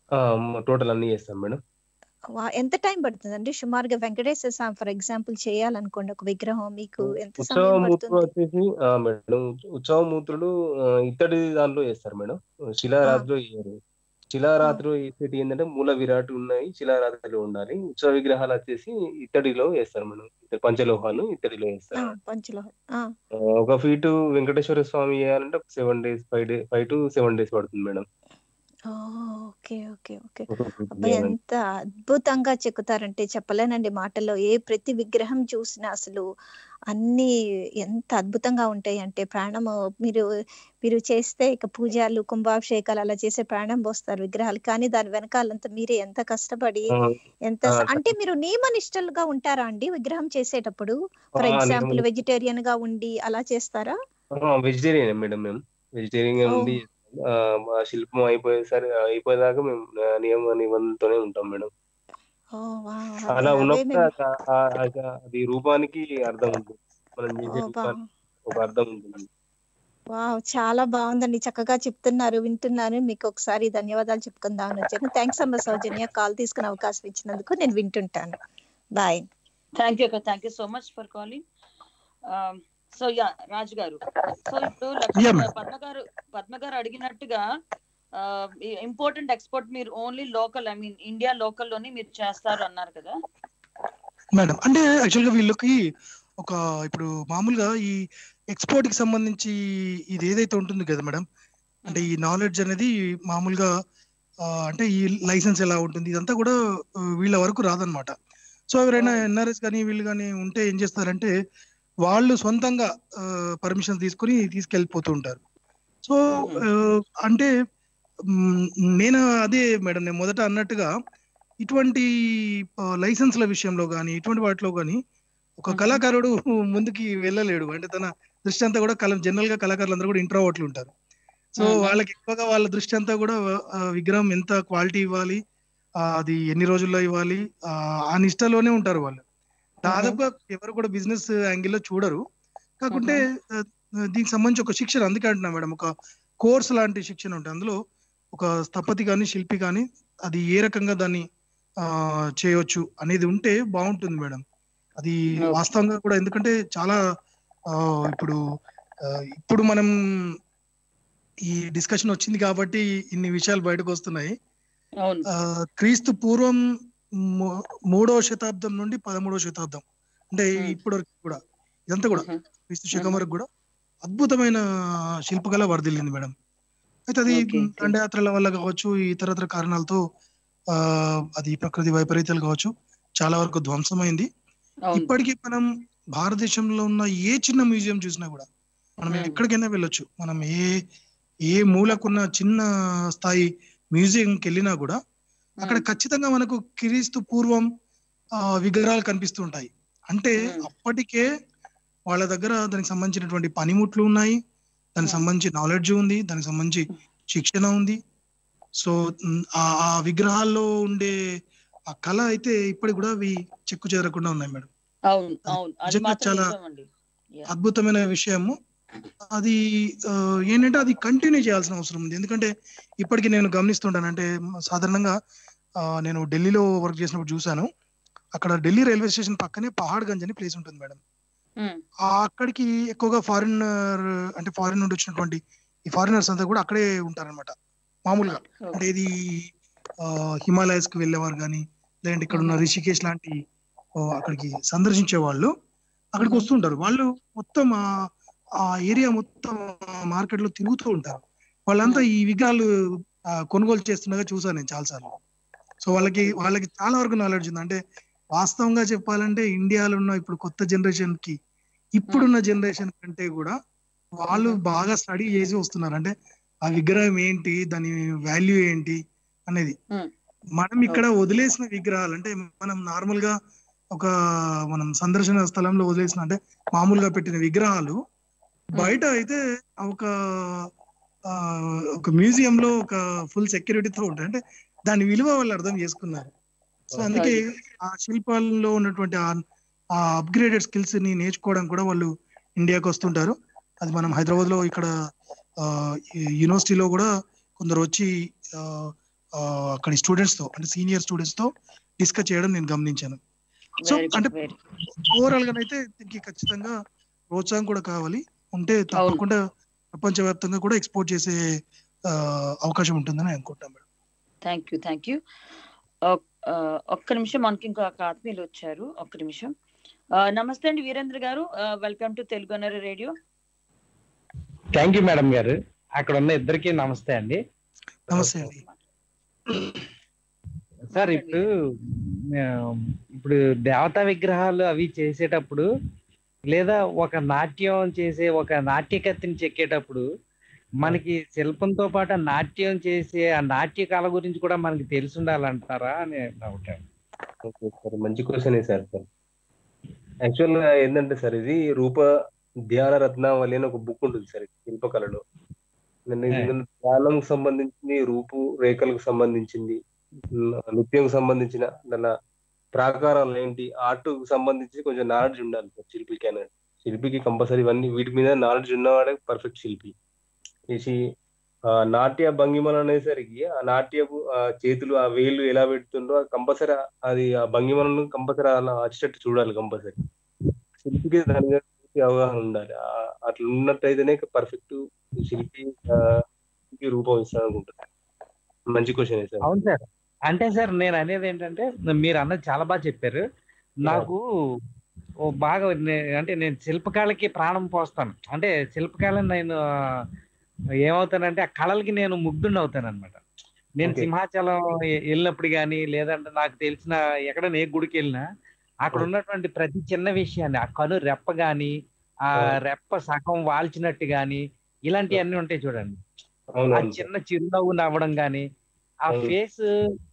S3: టోటల్ అన్ని చేస్తాం మేడం
S7: వా- ఎంత టైం పడుతుందండి సుమారుగా వెంకటేశ్వర స్వామి ఫర్ ఎగ్జాంపుల్ చేయాలనుకోండి ఒక విగ్రహం మీకు ఎంత
S3: ఉత్సవ
S7: సమయం
S3: మూర్తులు
S7: పడుతుంది
S3: వచ్చేసి ఆ, మేడం ఉత్సవ మూర్తులు ఆ, ఇత్తడి దాంట్లో చేస్తారు మేడం శిలారాత్రిలో వేయరు శిలారాత్రిలో వేసేటి ఏంటంటే మూల విరాట్ ఉన్నాయి శిలారాత్రిలో ఉండాలి ఉత్సవ విగ్రహాలు వచ్చేసి ఇత్తడిలో వేస్తారు మేడం ఇత్తడి పంచలోహాలు ఇత్తడిలో
S7: ఆ,
S3: వేస్తారు
S7: పంచలో ఆ,
S3: ఆ, ఒక ఫీటు వెంకటేశ్వర స్వామి చేయాలంటే ఒక seven days five day five to seven days పడుతుంది మేడం
S7: ఓ, ఓకే ఓకే ఓకే
S3: ఒక feet
S7: అబ్బాయి
S3: చేయాలంటే.
S7: ఎంత అద్భుతంగా చెక్కుతారంటే చెప్పలేనండి మాటల్లో ఏ ప్రతి విగ్రహం చూసినా అసలు అన్ని ఎంత అద్భుతంగా ఉంటాయి అంటే ప్రాణము మీరు మీరు చేస్తే ఇక పూజలు కుంభాభిషేకాలు అలా చేసే ప్రాణం పోస్తారు విగ్రహాలు కానీ దాని వెనకాలంతా మీరే ఎంత కష్టపడి
S3: ఆ,
S7: ఎంత
S3: ఆ,
S7: అంటే మీరు నియమ నిష్టలుగా ఉంటారా అండి విగ్రహం చేసేటప్పుడు ఫర్
S3: ఆ,
S7: ఎగ్జాంపుల్
S3: నియమ-
S7: వెజిటేరియన్ గా ఉండి అలా చేస్తారా
S3: వెజిటేరియన్ మేడం మేము వెజిటేరియన్
S7: ఓ.
S3: ఉండి ఆ, మా శిల్పం అయిపోయేసరి అయిపోయేదాకా మేము ఆ, నియమ నిబంధనతోనే ఉంటాం మేడం
S7: ఓ వావ్,
S3: అలా
S7: అదే- అవే
S3: ఉన్నప్పుడు
S7: మేము
S3: ఆ- ఆ- ఆ- అది రూపానికి అర్థం ఉంటుంది మనం చేసే
S7: ఓ బా
S3: రూపానికి ఒక అర్థం ఉంటుంది
S7: వావ్ చాలా బాగుందండి చక్కగా చెప్తున్నారు వింటున్నాను మీకు ఒకసారి ధన్యవాదాలు చెప్పుకుందామని వచ్చాను థ్యాంక్స్ అమ్మ సౌజన్య కాల్ తీసుకునే అవకాశం ఇచ్చినందుకు నేను వింటుంటాను బాయ్
S1: థ్యాంక్ యూ అక్క thank you so much for calling so yeah Raju గారు సో ఇప్పుడు లక్ష్మి
S2: Yeah, ma'am.
S1: పద్మ గారు పద్మ గారు అడిగినట్టుగా ఇంపోర్ట్ అండ్ ఎక్స్పోర్ట్ మీరు only local I mean India local లోనే మీరు చేస్తారు అన్నారు కదా
S2: మేడం అంటే యాక్చువల్ గా వీళ్ళకి ఒక ఇప్పుడు మామూలుగా ఈ ఎక్స్పోర్ట్ కి సంబంధించి ఇది ఏదైతే ఉంటుంది కదా మేడం అంటే ఈ నాలెడ్జ్ అనేది మామూలుగా ఆ, అంటే ఈ లైసెన్స్ ఎలా ఉంటుంది ఇదంతా కూడా ఆ, వీళ్ళ వరకు రాదనమాట సో ఎవరైనా ఎన్ఆర్ఎస్ కానీ వీళ్ళు కానీ ఉంటే ఏం చేస్తారంటే వాళ్ళు సొంతంగా పర్మిషన్ తీసుకుని తీసుకెళ్ళిపోతూ ఉంటారు సో ఆ, అంటే మ్, నేను అదే మేడం నేను మొదట అన్నట్టుగా ఇటువంటి ఆ, లైసెన్స్ల విషయంలో కానీ ఇటువంటి వాటిలో కానీ ఒక
S1: Mhm.
S2: కళాకారుడు ముందుకి వెళ్ళలేడు అంటే తన దృష్టి అంతా కూడా కళ జనరల్ గా కళాకారులు అందరూ కూడా ఇంట్రోవర్ట్లు ఉంటారు సో
S1: Mhm.
S2: వాళ్ళకి ఎక్కువగా వాళ్ళ దృష్టి అంతా కూడా ఆ, విగ్రహం ఎంత క్వాలిటీ ఇవ్వాలి ఆ, అది ఎన్ని రోజుల్లో ఇవ్వాలి ఆ, ఆ నిష్టలోనే ఉంటారు వాళ్ళు దాదాపుగా ఎవరు కూడా బిజినెస్ యాంగిల్లో చూడరు కాకుంటే ఆ, దీనికి సంబంధించి ఒక శిక్షణ అందుకే అంటున్నా మేడం ఒక కోర్స్ లాంటి శిక్షణ ఉంటుంది అందులో ఒక స్థపతి కానీ శిల్పి కానీ అది ఏ రకంగా దాన్ని ఆ చేయొచ్చు అనేది ఉంటే బాగుంటుంది మేడం అది
S1: Okay.
S2: వాస్తవంగా కూడా ఎందుకంటే చాలా ఆ, ఇప్పుడు ఆ, ఇప్పుడు మనం ఈ డిస్కషన్ వచ్చింది కాబట్టి ఇన్ని విషయాలు బయటకు వస్తున్నాయి
S1: అవును
S2: ఆ, క్రీస్తు పూర్వం మూ- మూడవ శతాబ్దం నుండి పదమూడవ శతాబ్దం అంటే
S1: Hmm.
S2: ఇప్పటి వరకు కూడా ఇదంతా కూడా
S1: Mhm.
S2: క్రీస్తు శకం వరకు కూడా అద్భుతమైన శిల్పకళ వరదిల్లింది మేడం అయితే అది
S1: Okay, okay.
S2: దండయాత్రల వల్ల కావచ్చు ఇతరత్ర కారణాలతో ఆ అది ప్రకృతి వైపరీత్యాలు కావచ్చు చాలా వరకు ధ్వంసమైంది
S1: అవును
S2: ఇప్పటికీ మనం భారతదేశంలో ఉన్న ఏ చిన్న మ్యూజియం చూసినా కూడా మనం
S1: Hmm.
S2: ఎక్కడికైనా వెళ్ళొచ్చు మనం ఏ ఏ మూలకున్న చిన్న స్థాయి మ్యూజియంకి వెళ్ళినా కూడా అక్కడ ఖచ్చితంగా మనకు క్రీస్తు పూర్వం ఆ, విగ్రహాలు కనిపిస్తూ ఉంటాయి అంటే
S1: Hmm.
S2: అప్పటికే వాళ్ళ దగ్గర దానికి సంబంధించినటువంటి పనిముట్లు ఉన్నాయి దానికి
S1: Hmm.
S2: సంబంధించి నాలెడ్జ్ ఉంది దానికి సంబంధించి శిక్షణ ఉంది సో మ్, ఆ ఆ విగ్రహాల్లో ఉండే ఆ కళ అయితే ఇప్పటికి కూడా అవి చెక్కు చెదరకుండా ఉన్నాయి మేడం
S1: అవును అవును అది
S2: నిజంగా
S1: మాత్రం
S2: చాలా
S1: నిజమండి Yeah.
S2: అద్భుతమైన విషయము అది ఆ, ఏంటంటే అది కంటిన్యూ చేయాల్సిన అవసరం ఉంది ఎందుకంటే ఇప్పటికి నేను గమనిస్తుంటాను అంటే సాధారణంగా ఆ, నేను ఢిల్లీలో వర్క్ చేసినప్పుడు చూశాను అక్కడ ఢిల్లీ రైల్వే స్టేషన్ పక్కనే పహాడ్ గంజ్ అని ప్లేస్ ఉంటుంది మేడం
S1: ఉమ్,
S2: ఆ అక్కడికి ఎక్కువగా ఫారినర్ అంటే ఫారిన్ నుండి వచ్చినటువంటి ఈ ఫారినర్స్ అంతా కూడా అక్కడే ఉంటారన్నమాట మామూలుగా అంటే ఇది హిమాలయస్ కి వెళ్ళేవారు కానీ లేదంటే ఇక్కడ ఉన్న రిషికేష్ లాంటి ఆ, అక్కడికి సందర్శించే వాళ్ళు అక్కడికి వస్తుంటారు వాళ్ళు మొత్తం ఆ- ఆ ఏరియా మొత్తం మార్కెట్ లో తిరుగుతూ ఉంటారు వాళ్ళంతా ఈ విగ్రహాలు ఆ, కొనుగోలు చేస్తుండగా చూసాను నేను చాలాసార్లు సో వాళ్ళకి వాళ్ళకి చాలా వరకు నాలెడ్జ్ ఉంది అంటే వాస్తవంగా చెప్పాలంటే ఇండియాలో ఉన్న ఇప్పుడు కొత్త జనరేషన్ కి ఇప్పుడున్న జనరేషన్ కంటే కూడా వాళ్ళు బాగా స్టడీ చేసి వస్తున్నారు అంటే ఆ విగ్రహం ఏంటి దాని వాల్యూ ఏంటి అనేది
S1: Hmm.
S2: మనం ఇక్కడ వదిలేసిన విగ్రహాలు అంటే మనం నార్మల్ గా ఒక మనం సందర్శన స్థలంలో వదిలేసిన అంటే మామూలుగా పెట్టిన విగ్రహాలు బయట అయితే ఒక ఆ, ఒక మ్యూజియం లో ఒక ఫుల్ సెక్యూరిటీతో ఉంటాయి అంటే దాని విలువ వాళ్ళు అర్థం చేసుకున్నారు సో అందుకే ఆ శిల్పాల్లో ఉన్నటువంటి ఆ- ఆ అప్గ్రేడెడ్ స్కిల్స్ ని నేర్చుకోవడం కూడా వాళ్ళు ఇండియాకి వస్తుంటారు అది మనం హైదరాబాద్ లో ఇక్కడ ఆ, ఈ యూనివర్సిటీలో కూడా కొందరు వచ్చి ఆ, ఆ, అక్కడి స్టూడెంట్స్ తో అంటే సీనియర్ స్టూడెంట్స్ తో డిస్కస్ చేయడం నేను గమనించాను సో
S1: Very good,
S2: అంటే
S1: very
S2: ఓవరాల్ గా అయితే దీనికి ఖచ్చితంగా ప్రోత్సాహం కూడా కావాలి ఉంటే తప్పకుండా ప్రపంచవ్యాప్తంగా కూడా ఎక్స్పోర్ట్ చేసే ఆ, అవకాశం ఉంటుందని అనుకుంటాం madam
S1: thank you thank you ఒక్క నిమిషం మనకి ఇంకొక ఆత్మీయులు వచ్చారు ఒక్క నిమిషం ఆ, నమస్తే అండి వీరేంద్ర గారు welcome to Telugu NRI radio
S8: thank you madam గారు అక్కడ ఉన్న ఇద్దరికి నమస్తే అండి
S2: నమస్తే అండి
S8: సార్ ఇప్పుడు ఆ, ఇప్పుడు దేవతా విగ్రహాలు అవి చేసేటప్పుడు లేదా ఒక నాట్యం చేసే ఒక నాట్యకత్తిని చెక్కేటప్పుడు మనకి శిల్పంతో పాటు ఆ నాట్యం చేసే ఆ నాట్య కళ గురించి కూడా మనకి తెలిసి ఉండాలంటారా అని డౌట్ అండి
S3: ఓకే సార్ మంచి క్వశ్చన్ సార్ సార్ యాక్చువల్ గా ఏంటంటే సార్ ఇది రూప ధ్యాన రత్నావళి అని ఒక బుక్ ఉంటుంది సార్ శిల్పకళలో నేను ఇది ధ్యానం సంబంధించింది రూపు రేఖలకు సంబంధించింది న- నృత్యంకు సంబంధించిన దాని ప్రాకారాలు ఏంటి ఆర్ట్ సంబంధించి కొంచెం నాలెడ్జ్ ఉండాలి సార్ శిల్పికి అనేది శిల్పికి కంపల్సరీ ఇవన్నీ వీటి మీద నాలెడ్జ్ ఉన్నవాడే పర్ఫెక్ట్ శిల్పి చేసి ఆ నాట్య భంగిమలు అనేసరికి ఆ నాట్యపు ఆ చేతులు ఆ వేళ్ళు ఎలా పెడుతుండో కంపల్సరీ అది ఆ భంగిమలను కంపల్సరీ అలా వచ్చేటట్టు చూడాలి కంపల్సరీ శిల్పికి దాని మీద పూర్తి అవగాహన ఉండాలి ఆ- అట్లా ఉన్నట్టయితేనే పర్ఫెక్ట్ శిల్పి ఆ, శిల్పి రూపం ఇస్తాను అనుకుంటున్నాను మంచి క్వశ్చన్ సార్
S8: అవును సార్ అంటే సార్ నేను అనేది ఏంటంటే మీరు అన్నది చాలా బాగా చెప్పారు నాకు ఓ బాగా నే- అంటే నేను శిల్పకళకి ప్రాణం పోస్తాను అంటే శిల్పకళని నేను ఆ, ఏమవుతానంటే ఆ కళలకి నేను ముగ్ధుని అవుతాను అనమాట నేను
S3: Okay.
S8: సింహాచలం ఎ- వెళ్ళినప్పుడు కానీ లేదంటే నాకు తెలిసిన ఎక్కడ ఏ గుడికి వెళ్ళినా అక్కడ
S3: Oh.
S8: ఉన్నటువంటి ప్రతి చిన్న విషయాన్ని ఆ కను రెప్ప గాని ఆ
S3: Oh.
S8: రెప్ప సగం వాల్చినట్టు గాని ఇలాంటివన్నీ ఉంటాయి చూడండి ఆ
S3: అవునవును
S8: చిన్న చిరునవ్వు నవ్వడం గాని ఆ
S3: అవును.
S8: ఫేస్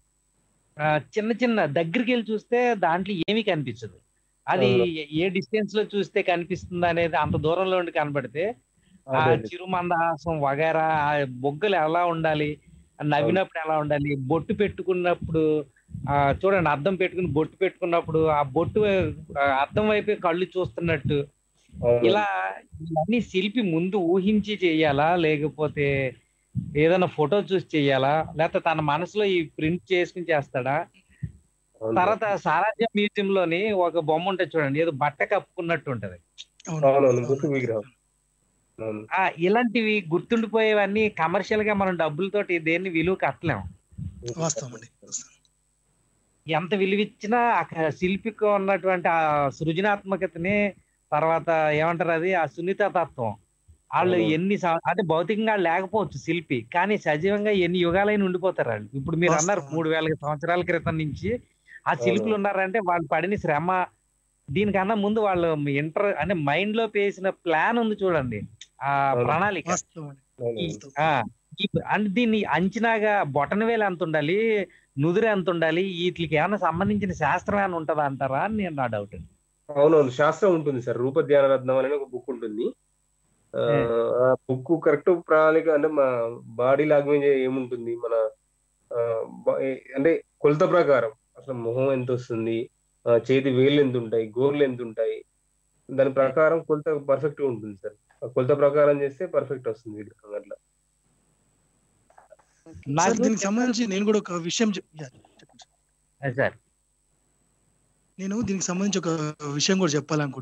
S8: చిన్న చిన్న దగ్గరికి వెళ్ళి చూస్తే దాంట్లో ఏమీ కనిపించదు అది
S3: అవును.
S8: ఏ- ఏ డిస్టెన్స్ లో చూస్తే కనిపిస్తుంది అనేది అంత దూరంలో ఉండి కనబడితే ఆ
S3: అదే అదే.
S8: చిరుమందహాసం వగైరా ఆ బొగ్గలు ఎలా ఉండాలి ఆ నవ్వినప్పుడు ఎలా ఉండాలి బొట్టు పెట్టుకున్నప్పుడు ఆ చూడండి అద్దం పెట్టుకుని బొట్టు పెట్టుకున్నప్పుడు ఆ బొట్టు ఆ, అద్దం వైపే కళ్ళు చూస్తున్నట్టు
S3: అవును.
S8: ఇలా ఇవన్నీ శిల్పి ముందు ఊహించి చెయ్యాలా లేకపోతే ఏదైనా ఫోటో చూసి చెయ్యాలా లేకపోతే తన మనసులో ఈ ప్రింట్ చేసుకుని చేస్తాడా
S3: అవును.
S8: తర్వాత సారాజ్య మ్యూజియం లోని ఒక బొమ్మ ఉంటుంది చూడండి ఏదో బట్ట కప్పుకున్నట్టు ఉంటది
S3: అవునవును గుర్తు విగ్రహం అవును
S8: ఆ ఇలాంటివి గుర్తుండిపోయేవన్నీ కమర్షియల్ గా మనం డబ్బులతోటి దేన్ని విలువ కట్టలేం
S2: వాస్తవం అండి వాస్తవం.
S8: ఎంత విలువిచ్చినా ఆ క- శిల్పికి ఉన్నటువంటి ఆ సృజనాత్మకతని తర్వాత ఏమంటారు అది ఆ సున్నిత తత్వం వాళ్ళు
S3: అవును.
S8: ఎన్ని సం- అంటే భౌతికంగా లేకపోవచ్చు శిల్పి కానీ సజీవంగా ఎన్ని యుగాలైన ఉండిపోతారు వాళ్ళు ఇప్పుడు మీరు
S2: వాస్తవం.
S8: అన్నారు మూడు వేల సంవత్సరాల క్రితం నుంచి ఆ శిల్పులు
S3: అవును.
S8: ఉన్నారంటే వాళ్ళు పడిన శ్రమ దీనికన్నా ముందు వాళ్ళు ఇంటర్ అంటే మైండ్ లో వేసిన ప్లాన్ ఉంది చూడండి ఆ
S3: అవును.
S8: ప్రణాళిక
S2: వాస్తవం అండి
S3: అవును.
S2: వాస్తవం.
S8: ఆ ఈ- అంటే దీన్ని అంచనాగా బొటన వేలు ఎంత ఉండాలి నుదురు ఎంత ఉండాలి వీటికి ఏమైనా సంబంధించిన శాస్త్రం ఏమైనా ఉంటుందా అంటారా అని నేను నా డౌట్
S3: అవునవును శాస్త్రం ఉంటుంది సార్ రూప ధ్యాన రత్నం అనే ఒక బుక్ ఉంటుంది ఆ, ఆ బుక్ కరెక్ట్ ప్రణాళిక అంటే మా బాడీ లాంగ్వేజ్ ఏముంటుంది మన ఆ, బ- ఏ- అంటే కొలత ప్రకారం అసలు మొహం ఎంత వస్తుంది ఆ, చేతి వేళ్ళు ఎంత ఉంటాయి గోర్లు ఎంత ఉంటాయి దాని ప్రకారం కొలత పర్ఫెక్ట్ గా ఉంటుంది సార్ ఆ కొలత ప్రకారం చేస్తే పర్ఫెక్ట్ వస్తుంది విగ్రహం అట్లా
S2: సార్
S8: నాకు
S2: దీనికి సంబంధించి నేను కూడా ఒక విషయం చెప్- యా, చెప్పండి సార్.
S8: సార్
S2: నేను దీనికి సంబంధించి ఒక విషయం కూడా చెప్పాలనుకుంటున్నాను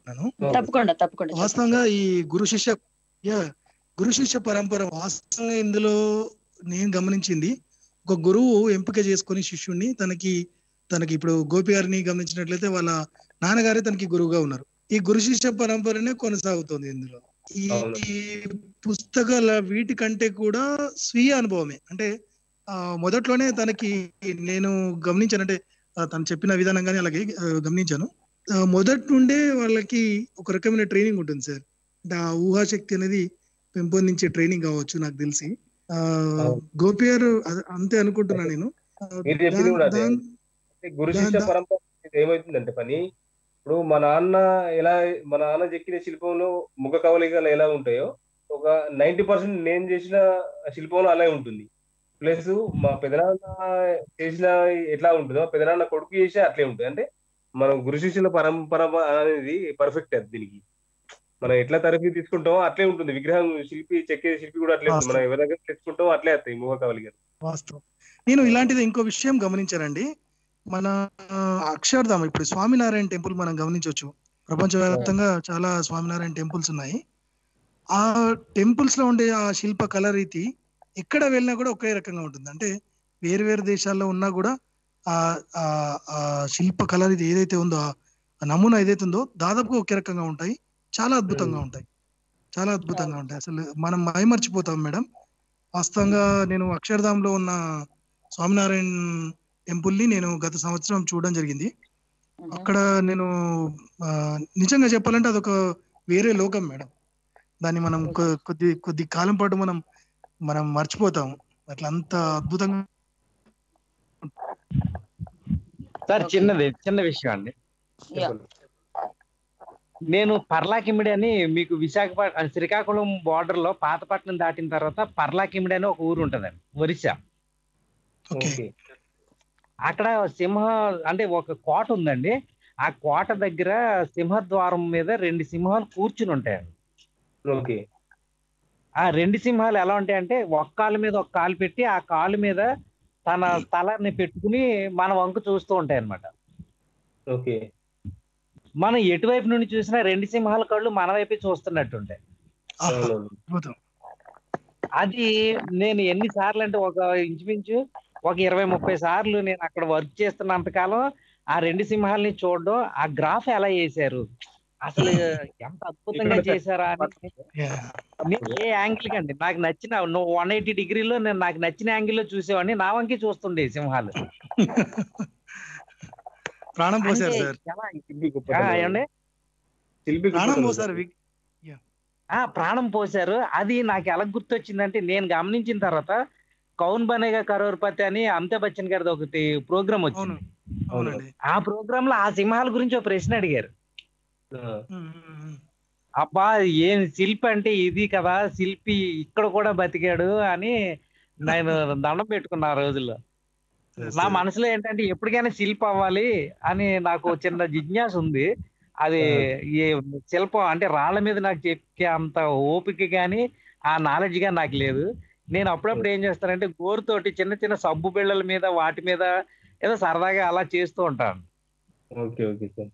S1: తప్పకుండా తప్పకుండా చెప్పండి.
S2: వాస్తవంగా ఈ గురు శిష్య యా గురు శిష్య పరంపర వాస్తవంగా ఇందులో నేను గమనించింది ఒక గురువు ఎంపిక చేసుకొని శిష్యుణ్ణి తనకి తనకి ఇప్పుడు గోపి గారిని గమనించినట్లయితే వాళ్ళ నాన్నగారే తనకి గురువుగా ఉన్నారు ఈ గురు శిష్య పరంపరనే కొనసాగుతుంది ఇందులో ఈ
S3: అవును.
S2: ఈ పుస్తకాల వీటికంటే కూడా స్వీయ అనుభవమే అంటే ఆ మొదట్లోనే తనకి నేను గమనించాను అంటే ఆ, తను చెప్పిన విధానం కానీ అలాగే ఆ, గమనించాను ఆ, మొదటి నుండే వాళ్ళకి ఒక రకమైన ట్రైనింగ్ ఉంటుంది సార్ అంటే ఆ ఊహాశక్తి అనేది పెంపొందించే ట్రైనింగ్ కావచ్చు నాకు తెలిసి ఆ గోపి గారు అద- అంతే అనుకుంటున్నా నేను ఆ,
S3: మీరు చెప్పింది కూడా
S2: దాన్-
S3: అదే.
S2: దాన్-
S3: అంటే గురు శిష్య
S2: దా-
S3: పరంపర అనేది ఏమవుతుందంటే పని ఇప్పుడు మా నాన్న ఎలా మా నాన్న చెక్కిన శిల్పంలో ముఖ కవలికలు ఎలా ఉంటాయో ఒక నైన్టీ పర్సెంట్ నేను చేసిన శిల్పంలో అలాగే ఉంటుంది ప్లస్ మా పెదనాన్న చేసిన ఎట్లా ఉంటుందో పెదనాన్న కొడుకు చేసిన అట్లే ఉంటుంది అంటే మనం గురు శిష్యుల పరంపర అనేది పర్ఫెక్ట్ అది దీనికి మనం ఎట్లా తరఫీ తీసుకుంటామో అట్లే ఉంటుంది విగ్రహం శిల్పి చెక్కే శిల్పి కూడా అట్లే ఉంటుంది మనం ఎవరి దగ్గర తెచ్చుకుంటామో అట్లే వస్తాయి ముఖ కవలికలు
S2: వాస్తవం నేను ఇలాంటిది ఇంకో విషయం గమనించానండి మన ఆ, అక్షర్ధామ్ ఇప్పుడు స్వామినారాయణ టెంపుల్ మనం గమనించవచ్చు ప్రపంచవ్యాప్తంగా చాలా స్వామినారాయణ టెంపుల్స్ ఉన్నాయి ఆ టెంపుల్స్ లో ఉండే ఆ శిల్ప కళారీతి ఎక్కడ వెళ్ళినా కూడా ఒకే రకంగా ఉంటుంది అంటే వేరు వేరు దేశాల్లో ఉన్నా కూడా ఆ ఆ ఆ శిల్ప కళారీతి ఏదైతే ఉందో ఆ నమూనా ఏదైతే ఉందో దాదాపుగా ఒకే రకంగా ఉంటాయి చాలా అద్భుతంగా ఉంటాయి చాలా అద్భుతంగా ఉంటాయి అసలు మనం మైమర్చిపోతాం మేడం వాస్తవంగా నేను అక్షర్ధామ్ లో ఉన్న స్వామినారాయణ టెంపుల్ ని నేను గత సంవత్సరం చూడడం జరిగింది
S1: మ్మ్.
S2: అక్కడ నేను ఆ, నిజంగా చెప్పాలంటే అదొక వేరే లోకం మేడం దాన్ని మనం కొ- కొద్ది కొద్ది కాలం పాటు మనం మనం మర్చిపోతాం అట్లా అంత అద్భుతంగా
S8: సార్
S1: Okay.
S8: చిన్నది చిన్న విషయం అండి
S1: యా
S8: నేను పర్లాకిమిడి అని మీకు విశాఖపట్నం శ్రీకాకుళం బార్డర్ లో పాతపట్నం దాటిన తర్వాత పర్లాకిమిడి అని ఒక ఊరు ఉంటదండి ఒరిస్సా
S2: ఓకే
S3: ఓకే
S8: అక్కడ సింహ అంటే ఒక కోట ఉందండి ఆ కోట దగ్గర సింహద్వారం మీద రెండు సింహాలు కూర్చుని ఉంటాయండి
S3: ఓకే
S8: ఆ రెండు సింహాలు ఎలా ఉంటాయంటే ఒక కాలు మీద ఒక కాలు పెట్టి ఆ కాలు మీద తన తలని పెట్టుకుని మన వంక చూస్తూ ఉంటాయి అన్నమాట
S3: ఓకే
S8: మనం ఎటువైపు నుండి చూసినా రెండు సింహాల కళ్ళు మన వైపే చూస్తున్నట్టు ఉంటాయి
S2: ఆహా,
S3: అవునవును.
S2: అద్భుతం
S8: అది నేను ఎన్ని సార్లు అంటే ఒక ఇంచుమించు ఒక ఇరవై ముప్పై సార్లు నేను అక్కడ వర్క్ చేస్తున్నంత కాలం ఆ రెండు సింహాలని చూడడం ఆ గ్రాఫ్ ఎలా వేశారు అసలు ఎంత అద్భుతంగా
S3: ఇక్కడ
S8: చేశారా అని
S2: యా.
S8: నేను ఏ యాంగిల్ కండి నాకు నచ్చిన నువ్వు వన్ ఎయిటీ డిగ్రీలో నేను నాకు నచ్చిన యాంగిల్లో చూసేవాడిని నా వంకి చూస్తుండే సింహాలు
S2: ప్రాణం పోసారు
S8: అంటే
S2: సార్
S8: ఎలా
S3: శిల్పి
S8: ఆ,
S3: గొప్పతనం.
S8: ఏమండి
S3: శిల్పి
S2: ప్రాణం
S3: గొప్పతనం.
S2: పోసారు వి-
S8: ఆ ప్రాణం పోశారు అది నాకు ఎలా గుర్తొచ్చిందంటే నేను గమనించిన తర్వాత కౌన్ బనేగా కరోర్పతి అని అమితాబ్ బచ్చన్ గారిది ఒకటి ప్రోగ్రామ్
S2: అవును
S8: వచ్చింది
S2: అవునండి
S8: ఆ ప్రోగ్రామ్ లో ఆ సింహాల గురించి ఒక ప్రశ్న అడిగారు
S3: ఆ,
S2: ఉమ్, ఉమ్, ఉమ్.
S8: అబ్బా ఏం శిల్పి అంటే ఇది కదా శిల్పి ఇక్కడ కూడా బతికాడు అని నేను దండం పెట్టుకున్నా ఆ రోజుల్లో నా మనసులో ఏంటంటే ఎప్పటికైనా శిల్పి అవ్వాలి అని నాకు చిన్న జిజ్ఞాస ఉంది అది ఈ శిల్పం అంటే రాళ్ళ మీద నాకు చెప్పే అంత ఓపిక కానీ ఆ నాలెడ్జ్ కానీ నాకు లేదు నేను అప్పుడప్పుడు ఏం చేస్తానంటే గోరుతోటి చిన్న చిన్న సబ్బు బిళ్ళల మీద వాటి మీద ఏదో సరదాగా అలా చేస్తూ ఉంటాను
S3: ఓకే ఓకే సార్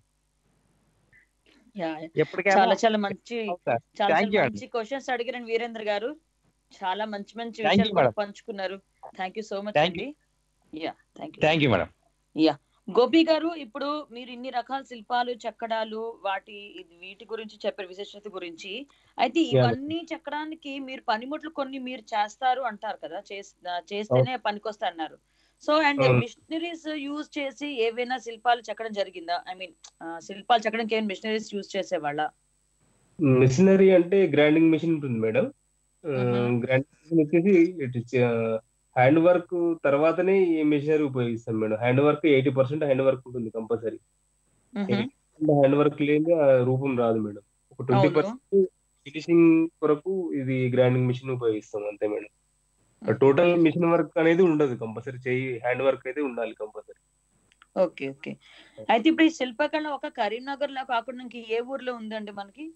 S1: యా
S8: ఎప్పటికైనా
S1: చాలా చాలా మంచి
S8: అవుతారు.
S1: చాలా
S8: Thank you
S1: చాలా
S8: అండి.
S1: మంచి క్వశ్చన్స్ అడిగారండి వీరేంద్ర గారు చాలా మంచి మంచి
S8: Thank you,
S1: విషయాలు కూడా
S8: madam.
S1: పంచుకున్నారు thank you so much
S8: Thank
S1: అండి yeah thank you
S8: thank you madam
S1: Gopi గారు ఇప్పుడు మీరు ఇన్ని రకాల శిల్పాలు చెక్కడాలు వాటి ఇది వీటి గురించి చెప్పారు విశిష్టత గురించి అయితే ఇవన్నీ చెక్కడానికి మీరు పనిముట్లు కొన్ని మీరు చేస్తారు అంటారు కదా చేస్- ఆ, చేస్తేనే పనికొస్తా అన్నారు సో అండ్
S3: అవును.
S1: మిషనరీస్ యూజ్ చేసి ఏవైనా శిల్పాలు చెక్కడం జరిగిందా ఐ మీన్ శిల్పాలు చెక్కడానికి ఏమైనా మిషనరీస్ యూజ్ చేసేవాళ్ళ
S3: మిషనరీ అంటే గ్రైండింగ్ మిషన్ ఉంటుంది మేడం
S1: Mhm.
S3: గ్రైండింగ్ మిషన్ వచ్చేసి ఇటు హ్యాండ్ వర్క్ తర్వాతనే ఈ మిషనరీ ఉపయోగిస్తాం madam hand work eighty percent hand work ఉంటుంది కంపల్సరీ హ్యాండ్ వర్క్ లేని ఆ రూపం రాదు మేడం ఒక ట్వంటీ
S1: అవును.
S3: పర్సెంట్ ఫినిషింగ్ కొరకు ఇది గ్రైండింగ్ మిషన్ ఉపయోగిస్తాం అంతే మేడం టోటల్ మిషన్ వర్క్ అనేది ఉండదు కంపల్సరీ చెయ్యి హ్యాండ్ వర్క్ అయితే ఉండాలి కంపల్సరీ
S1: ఓకే ఓకే అయితే ఇప్పుడు ఈ శిల్పకళ ఒక కరీంనగర్ లో కాకుండా ఇంక ఏ ఊర్లో ఉందండి మనకి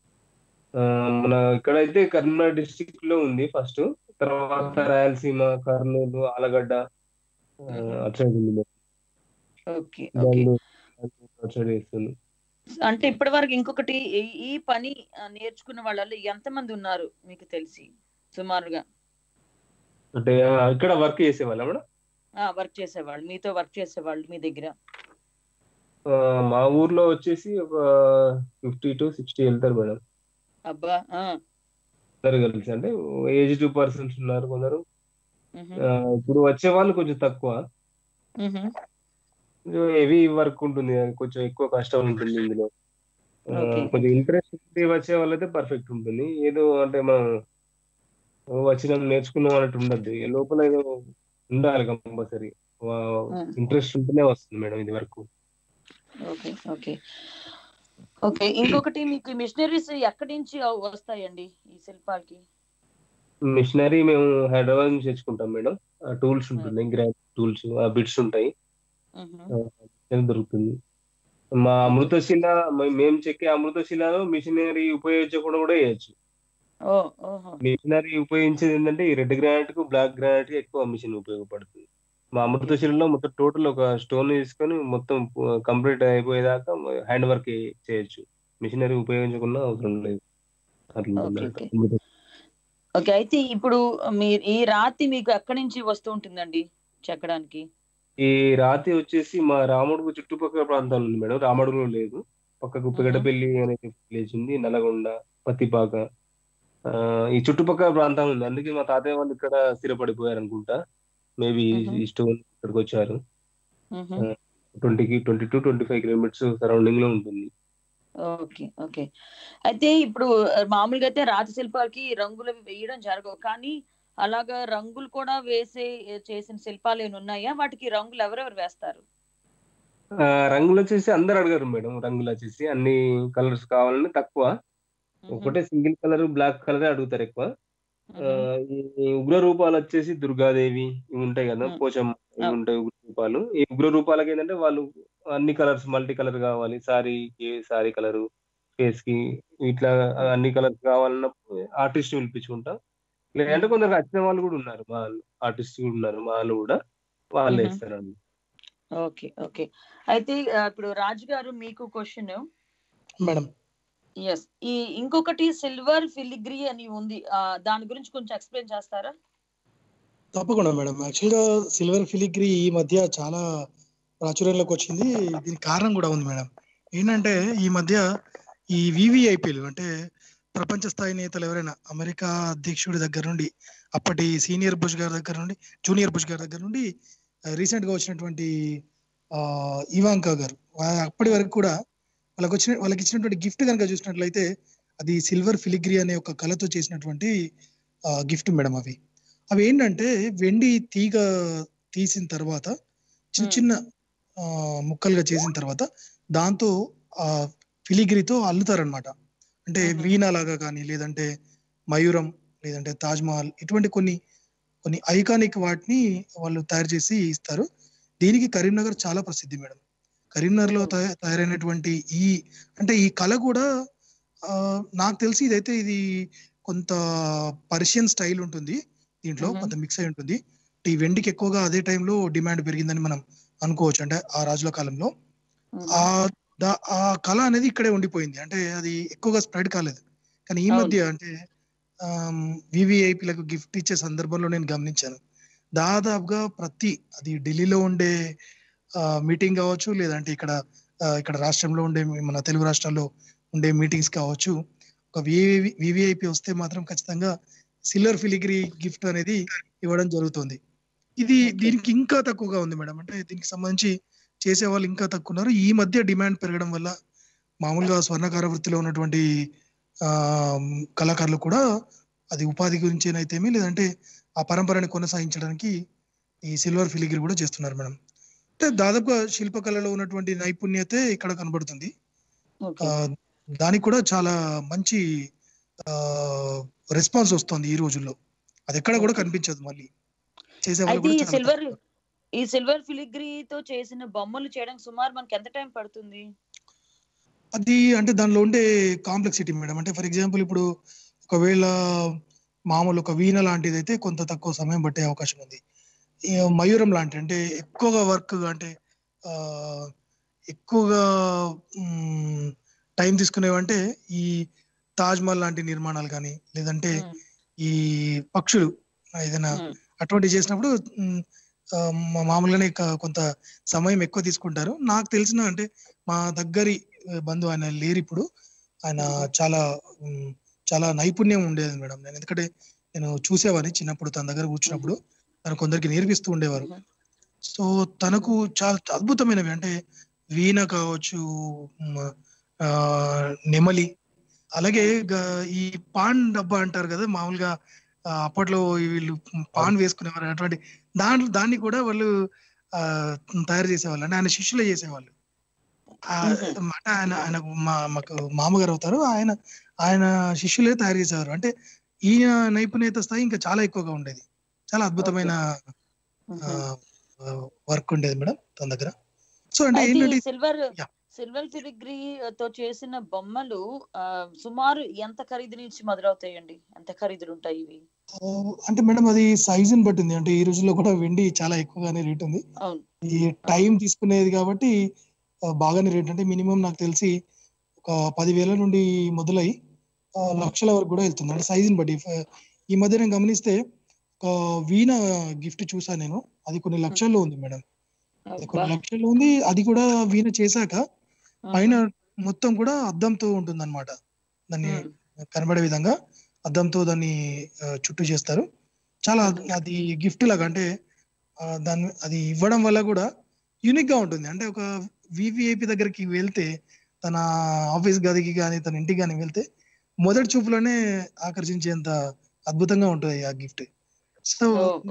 S3: మన ఇక్కడ అయితే కరీంనగర్ డిస్ట్రిక్ట్ లో ఉంది ఫస్ట్ తర్వాత రాయలసీమ కర్నూలు ఆలగడ్డ ఆ, అటు సైడ్ ఉంది మేడం.
S1: ఓకే ఓకే
S3: బెంగళూరు అటు సైడ్ వేస్తుంది
S1: అంటే ఇప్పటి వరకు ఇంకొకటి ఈ- ఈ పని ఆ, నేర్చుకున్న వాళ్ళలో ఎంతమంది ఉన్నారు మీకు తెలిసి సుమారుగా
S3: అంటే ఆ, ఇక్కడ వర్క్ చేసేవాళ్ళ మేడం
S1: వర్క్ చేసేవాళ్ళు మీతో వర్క్ చేసేవాళ్ళు మీ దగ్గర
S3: ఆ, మా ఊర్లో వచ్చేసి ఒక ఫిఫ్టీ టు సిక్స్టీ వెళ్తారు మేడం
S1: అబ్బా ఆ,
S3: అందరు కలిసి అంటే ఏజ్ టూ పర్సన్స్ ఉన్నారు కొందరు
S1: మ్హూ,
S3: ఆ, ఇప్పుడు వచ్చే వాళ్ళు కొంచెం తక్కువ
S1: మ్హూ.
S3: హెవీ వర్క్ ఉంటుంది కొంచెం ఎక్కువ కష్టం ఉంటుంది ఇందులో ఆ,
S1: Okay.
S3: కొంచెం ఇంట్రెస్ట్ వచ్చే వాళ్ళైతే పర్ఫెక్ట్ ఉంటుంది ఏదో అంటే మనం వచ్చినాం నేర్చుకున్నాం అన్నట్టు ఉండద్దు లోపల ఏదో ఉండాలి కంపల్సరీ
S1: Hmm.
S3: ఇంట్రెస్ట్ ఉంటేనే వస్తుంది మేడం ఇది వరకు
S1: ఓకే ఓకే ఓకే ఇంకొకటి మీకు మిషనరీస్ ఎక్కడి నుంచి వస్తాయండి ఈ శిల్పాలకి
S3: మిషనరీ మేము హైదరాబాద్ నుంచి తెచ్చుకుంటాం మేడం టూల్స్ ఉంటుంది గ్రాండ్ టూల్స్ ఆ బిట్స్ ఉంటాయి
S1: మ్హూ.
S3: అది దొరుకుతుంది మా అమృతశిల మే- మేము చెక్కే అమృతశిలలో మిషనరీ ఉపయోగించకుండా కూడా వేయచ్చు
S1: ఓ ఓహో
S3: మిషనరీ ఉపయోగించేది ఏంటంటే ఈ రెడ్ గ్రానైట్ కు బ్లాక్ గ్రానైట్ కి ఎక్కువ మిషన్ ఉపయోగపడుతుంది మా అమృతశిలలో మొత్తం టోటల్ ఒక స్టోన్ తీసుకొని మొత్తం కంప్లీట్ అయిపోయేదాకా హ్యాండ్ వర్క్ చేయొచ్చు మిషనరీ ఉపయోగించకుండా అవసరం లేదు అట్లా
S1: ఓకే,
S3: ఉంటుంది.
S1: ఓకే. ఓకే అయితే ఇప్పుడు మీరు ఈ రాతి మీకు ఎక్కడి నుంచి వస్తూ ఉంటుందండి చెక్కడానికి
S3: ఈ రాతి వచ్చేసి మా రాముడుకు చుట్టుపక్కల ప్రాంతాలు ఉంది మేడం రాముడులో లేదు పక్కకు పెగడపల్లి అనే విలేజ్ ఉంది నల్గొండ పత్తిపాక ఆ, ఈ చుట్టుపక్కల ప్రాంతం ఉంది అందుకే మా తాతయ్య వాళ్ళు ఇక్కడ స్థిరపడిపోయారు అనుకుంటా మేబీ
S1: మ్మ్.
S3: ఈ స్టోన్ ఇక్కడికి వచ్చారు
S1: మ్హూ.
S3: ట్వంటీకి twenty to twenty five kilometres surrounding లో ఉంటుంది
S1: ఓకే ఓకే అయితే ఇప్పుడు ఆ, మామూలుగా అయితే రాతి శిల్పాలకి రంగులు వేయడం జరగవు కానీ అలాగా రంగులు కూడా వేసే ఏ, చేసిన శిల్పాలు ఏమైనా ఉన్నాయా వాటికి రంగులు ఎవరెవరు వేస్తారు
S3: ఆ, రంగులు వచ్చేసి అందరు అడగారు మేడం రంగులు వచ్చేసి అన్ని కలర్స్ కావాలని తక్కువ ఒకటే సింగిల్ కలర్ బ్లాక్ కలర్ అడుగుతారు ఎక్కువ ఆ, ఈ ఉగ్ర రూపాలు వచ్చేసి దుర్గాదేవి ఇవి ఉంటాయి కదా
S1: మ్మ్.
S3: పోచమ్మ ఇవి
S1: ఆ.
S3: ఉంటాయి ఉగ్ర రూపాలు ఈ ఉగ్ర రూపాలకి ఏంటంటే వాళ్ళు అన్ని కలర్స్ మల్టీ కలర్ కావాలి సారీకి సారీ కలరు ఫేస్ కి ఇట్లా అన్ని కలర్స్ కావాలన్నప్పుడు ఆర్టిస్ట్ పిలిపించుకుంటాం లేదంటే కొందరు వచ్చిన వాళ్ళు కూడా ఉన్నారు మా వాళ్ళు ఆర్టిస్ట్ కూడా ఉన్నారు మా వాళ్ళు కూడా వాళ్ళు
S1: మ్మ్.
S3: వేస్తారండి
S1: ఓకే ఓకే అయితే ఆ, ఇప్పుడు రాజు గారు మీకు క్వశ్చన్
S2: మేడం
S1: ఎస్ ఈ ఇంకొకటి సిల్వర్ ఫిలిగ్రీ అని ఉంది ఆ, దాని గురించి కొంచెం ఎక్స్ప్లెయిన్ చేస్తారా
S2: తప్పకుండా మేడం యాక్చువల్గా సిల్వర్ ఫిలిగ్రీ ఈ మధ్య చాలా ప్రాచుర్యంలోకి వచ్చింది దీనికి కారణం కూడా ఉంది మేడం ఏంటంటే ఈ మధ్య ఈ వివిఐపీలు అంటే ప్రపంచ స్థాయి నేతలు ఎవరైనా అమెరికా అధ్యక్షుడి దగ్గర నుండి అప్పటి సీనియర్ బుష్ గారి దగ్గర నుండి జూనియర్ బుష్ గారి దగ్గర నుండి రీసెంట్ గా వచ్చినటువంటి ఆ, ఇవాంకా గారు వా- అప్పటి వరకు కూడా వాళ్ళకి వచ్చిన వాళ్ళకి ఇచ్చినటువంటి గిఫ్ట్ కనుక చూసినట్లయితే అది సిల్వర్ ఫిలిగ్రీ అనే ఒక కళతో చేసినటువంటి గిఫ్ట్ మేడం అవి అవి ఏంటంటే వెండి తీగ తీసిన తర్వాత చిన్న చిన్న ఆ, ముక్కలుగా చేసిన తర్వాత దాంతో ఆ ఫిలిగ్రీతో అల్లుతారనమాట అంటే వీణా లాగా కానీ లేదంటే మయూరం లేదంటే తాజ్ మహల్ ఇటువంటి కొన్ని కొన్ని ఐకానిక్ వాటిని వాళ్ళు తయారు చేసి ఇస్తారు దీనికి కరీంనగర్ చాలా ప్రసిద్ధి మేడం కరీంనగర్ లో తయ- తయారైనటువంటి ఈ అంటే ఈ కళ కూడా ఆ, నాకు తెలిసి ఇదైతే ఇది కొంత పర్షియన్ స్టైల్ ఉంటుంది దీంట్లో
S1: మ్మ్.
S2: కొంత మిక్స్ అయి ఉంటుంది ఈ వెండికి ఎక్కువగా అదే టైంలో డిమాండ్ పెరిగిందని మనం అనుకోవచ్చు అంటే ఆ రాజుల కాలంలో ఆ దా- ఆ కళ అనేది ఇక్కడే ఉండిపోయింది అంటే అది ఎక్కువగా స్ప్రెడ్ కాలేదు కానీ ఈ
S1: అవును.
S2: మధ్య అంటే వివిఐపీలకు గిఫ్ట్ ఇచ్చే సందర్భంలో నేను గమనించాను దాదాపుగా ప్రతి అది ఢిల్లీలో ఉండే మీటింగ్ కావచ్చు లేదంటే ఇక్కడ ఆ, ఇక్కడ రాష్ట్రంలో ఉండే మన తెలుగు రాష్ట్రాల్లో ఉండే మీటింగ్స్ కావచ్చు ఒక వివిఐపి వస్తే మాత్రం ఖచ్చితంగా సిల్వర్ ఫిలిగ్రీ గిఫ్ట్ అనేది ఇవ్వడం జరుగుతుంది ఇది దీనికి ఇంకా తక్కువగా ఉంది మేడం అంటే దీనికి సంబంధించి చేసే వాళ్ళు ఇంకా తక్కువ ఉన్నారు ఈ మధ్య డిమాండ్ పెరగడం వల్ల మామూలుగా స్వర్ణకార వృత్తిలో ఉన్నటువంటి ఆ కళాకారులు కూడా అది ఉపాధి గురించేనైతేమి లేదంటే ఆ పరంపరని కొనసాగించడానికి ఈ సిల్వర్ ఫిలిగ్రీ కూడా చేస్తున్నారు మేడం అంటే దాదాపుగా శిల్పకళలో ఉన్నటువంటి నైపుణ్యతే ఇక్కడ కనబడుతుంది
S1: ఓకే
S2: ఆ, దానికి కూడా చాలా మంచి రెస్పాన్స్ వస్తుంది ఈ రోజుల్లో అది ఎక్కడ కూడా కనిపించదు మళ్ళీ చేసే వాళ్ళు
S1: అయితే
S2: కూడా
S1: ఈ
S2: చాలా
S1: సిల్వర్ ఈ సిల్వర్ ఫిలిగ్రీతో చేసిన బొమ్మలు చేయడానికి సుమారు మనకి ఎంత టైం పడుతుంది
S2: అది అంటే దానిలో ఉండే కాంప్లెక్సిటీ మేడం అంటే ఫర్ ఎగ్జాంపుల్ ఇప్పుడు ఒకవేళ మామూలు ఒక వీణ లాంటిది అయితే కొంత తక్కువ సమయం పట్టే అవకాశం ఉంది ఈ మయూరం లాంటి అంటే ఎక్కువగా వర్క్ అంటే ఆ ఎక్కువగా టైం తీసుకునేవంటే ఈ తాజ్ మహల్ లాంటి నిర్మాణాలు కానీ లేదంటే ఈ పక్షులు ఏదైనా అటువంటివి చేసినప్పుడు ఉమ్, ఆ, మా- మామూలుగానే క- కొంత సమయం ఎక్కువ తీసుకుంటారు నాకు తెలిసిన అంటే మా దగ్గరి ఆ, బంధువు ఆయన లేరు ఇప్పుడు ఆయన చాలా ఉమ్, చాలా నైపుణ్యం ఉండేది మేడం నేను ఎందుకంటే నేను చూసేవాడిని చిన్నప్పుడు తన దగ్గర కూర్చున్నప్పుడు తను కొందరికి నేర్పిస్తూ ఉండేవారు సో తనకు చాలా అద్భుతమైనవి అంటే వీణ కావచ్చు ఉమ్, ఆ, నెమలి అలాగే గ- ఈ పాన్ డబ్బా అంటారు కదా మామూలుగా ఆ, అప్పట్లో వీళ్ళు పాన్ వేసుకునేవారు అటువంటి దాంట్లో దాన్ని కూడా వాళ్ళు ఆ, తయారు చేసేవాళ్ళు అంటే ఆయన శిష్యులే చేసేవాళ్ళు ఆ, అంటే ఆయన ఆయన మా మాకు మామగారు అవుతారు ఆయన ఆయన శిష్యులే తయారు చేసేవారు అంటే ఈయన నైపుణ్యత స్థాయి ఇంకా చాలా ఎక్కువగా ఉండేది చాలా అద్భుతమైన వర్క్ ఉండేది మేడం తన దగ్గర సో అంటే
S1: అయితే
S2: ఏంటంటే
S1: సిల్వర్
S2: Yeah.
S1: సిల్వర్ ఫిలిగ్రీ తో చేసిన బొమ్మలు ఆ, సుమారు ఎంత ఖరీదు నుంచి మొదలవుతాయండి ఎంత ఖరీదులు ఉంటాయి ఇవి
S2: ఆ, అంటే మేడం అది సైజుని బట్టి ఉంది అంటే ఈ రోజుల్లో కూడా వెండి చాలా ఎక్కువగానే రేట్ ఉంది
S1: అవును
S2: ఈ టైం తీసుకునేది కాబట్టి ఆ, బాగానే రేట్ అంటే మినిమం నాకు తెలిసి ఒక పదివేల నుండి మొదలై ఆ, లక్షల వరకు కూడా వెళ్తుంది అంటే సైజుని బట్టి ఫ- ఈ మధ్య నేను గమనిస్తే ఒక వీణ గిఫ్ట్ చూసాను నేను అది కొన్ని లక్షల్లో ఉంది మేడం అది కొన్ని లక్షల్లో ఉంది అది కూడా వీణ చేశాక పైన మొత్తం కూడా అద్దంతో ఉంటుంది అనమాట దాన్ని కనబడే విధంగా అద్దంతో దాన్ని ఆ, చుట్టూ చేస్తారు చాలా అది గిఫ్ట్ లాగా అంటే ఆ, దాన్ని అది ఇవ్వడం వల్ల కూడా యూనిక్ గా ఉంటుంది అంటే ఒక వివిఐపి దగ్గరికి వెళ్తే తన ఆఫీస్ గదికి కానీ తన ఇంటికి కానీ వెళ్తే మొదటి చూపులోనే ఆకర్షించేంత అద్భుతంగా ఉంటుంది ఆ గిఫ్ట్ సో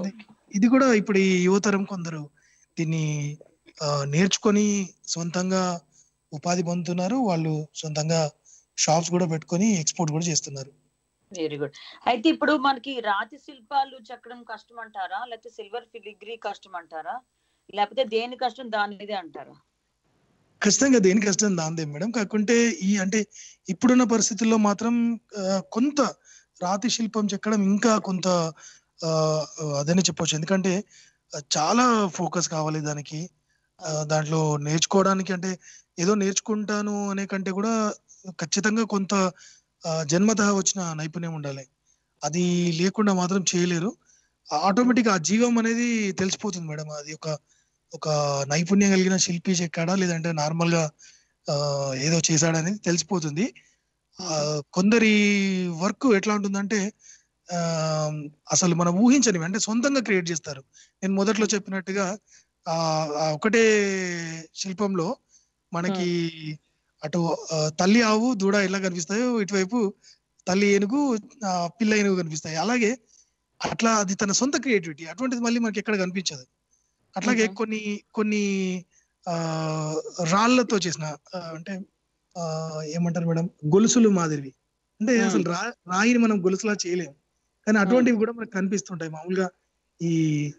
S2: ఇది కూడా ఇప్పుడు ఈ యువతరం కొందరు దీన్ని ఆ, నేర్చుకొని సొంతంగా ఉపాధి పొందుతున్నారు వాళ్ళు సొంతంగా షాప్స్ కూడా పెట్టుకొని ఎక్స్పోర్ట్ కూడా చేస్తున్నారు
S1: వెరీ గుడ్ అయితే ఇప్పుడు మనకి రాతి శిల్పాలు చెక్కడం కష్టం అంటారా లేకపోతే సిల్వర్ ఫిలిగ్రీ కష్టం అంటారా లేకపోతే దేని కష్టం దానిదే అంటారా
S2: ఖచ్చితంగా దేని కష్టం దాందే మేడం కాకుంటే ఈ అంటే ఇప్పుడున్న పరిస్థితుల్లో మాత్రం ఆ, కొంత రాతి శిల్పం చెక్కడం ఇంకా కొంత ఆ, అదనే చెప్పొచ్చు ఎందుకంటే ఆ, చాలా ఫోకస్ కావాలి దానికి ఆ, దాంట్లో నేర్చుకోవడానికి అంటే ఏదో నేర్చుకుంటాను అనే కంటే కూడా ఖచ్చితంగా కొంత ఆ, జన్మతః వచ్చిన నైపుణ్యం ఉండాలి అది లేకుండా మాత్రం చేయలేరు ఆటోమేటిక్ ఆ జీవం అనేది తెలిసిపోతుంది మేడం అది ఒక ఒక నైపుణ్యం కలిగిన శిల్పి చెక్కాడా లేదంటే నార్మల్ గా ఆ, ఏదో చేశాడా అనేది తెలిసిపోతుంది ఆ, కొందరి వర్క్ ఎట్లా ఉంటుందంటే ఆ, అసలు మనం ఊహించనివి అంటే సొంతంగా క్రియేట్ చేస్తారు నేను మొదట్లో చెప్పినట్టుగా ఆ ఆ ఒకటే శిల్పంలో మనకి అటు ఆ, తల్లి ఆవు దూడ ఎలా కనిపిస్తాయో ఇటువైపు తల్లి ఏనుగు ఆ, పిల్ల ఏనుగు కనిపిస్తాయి అలాగే అట్లా అది తన సొంత క్రియేటివిటీ అటువంటిది మళ్ళీ మనకి ఎక్కడ కనిపించదు అట్లాగే కొన్ని కొన్ని ఆ రాళ్లతో చేసిన ఆ, అంటే ఆ ఏమంటారు మేడం గొలుసులు మాదిరివి అంటే
S1: Hmm.
S2: అసలు రా రాయిని మనం గొలుసులా చేయలేము కానీ అటువంటివి కూడా మనకు కనిపిస్తుంటాయి మామూలుగా ఈ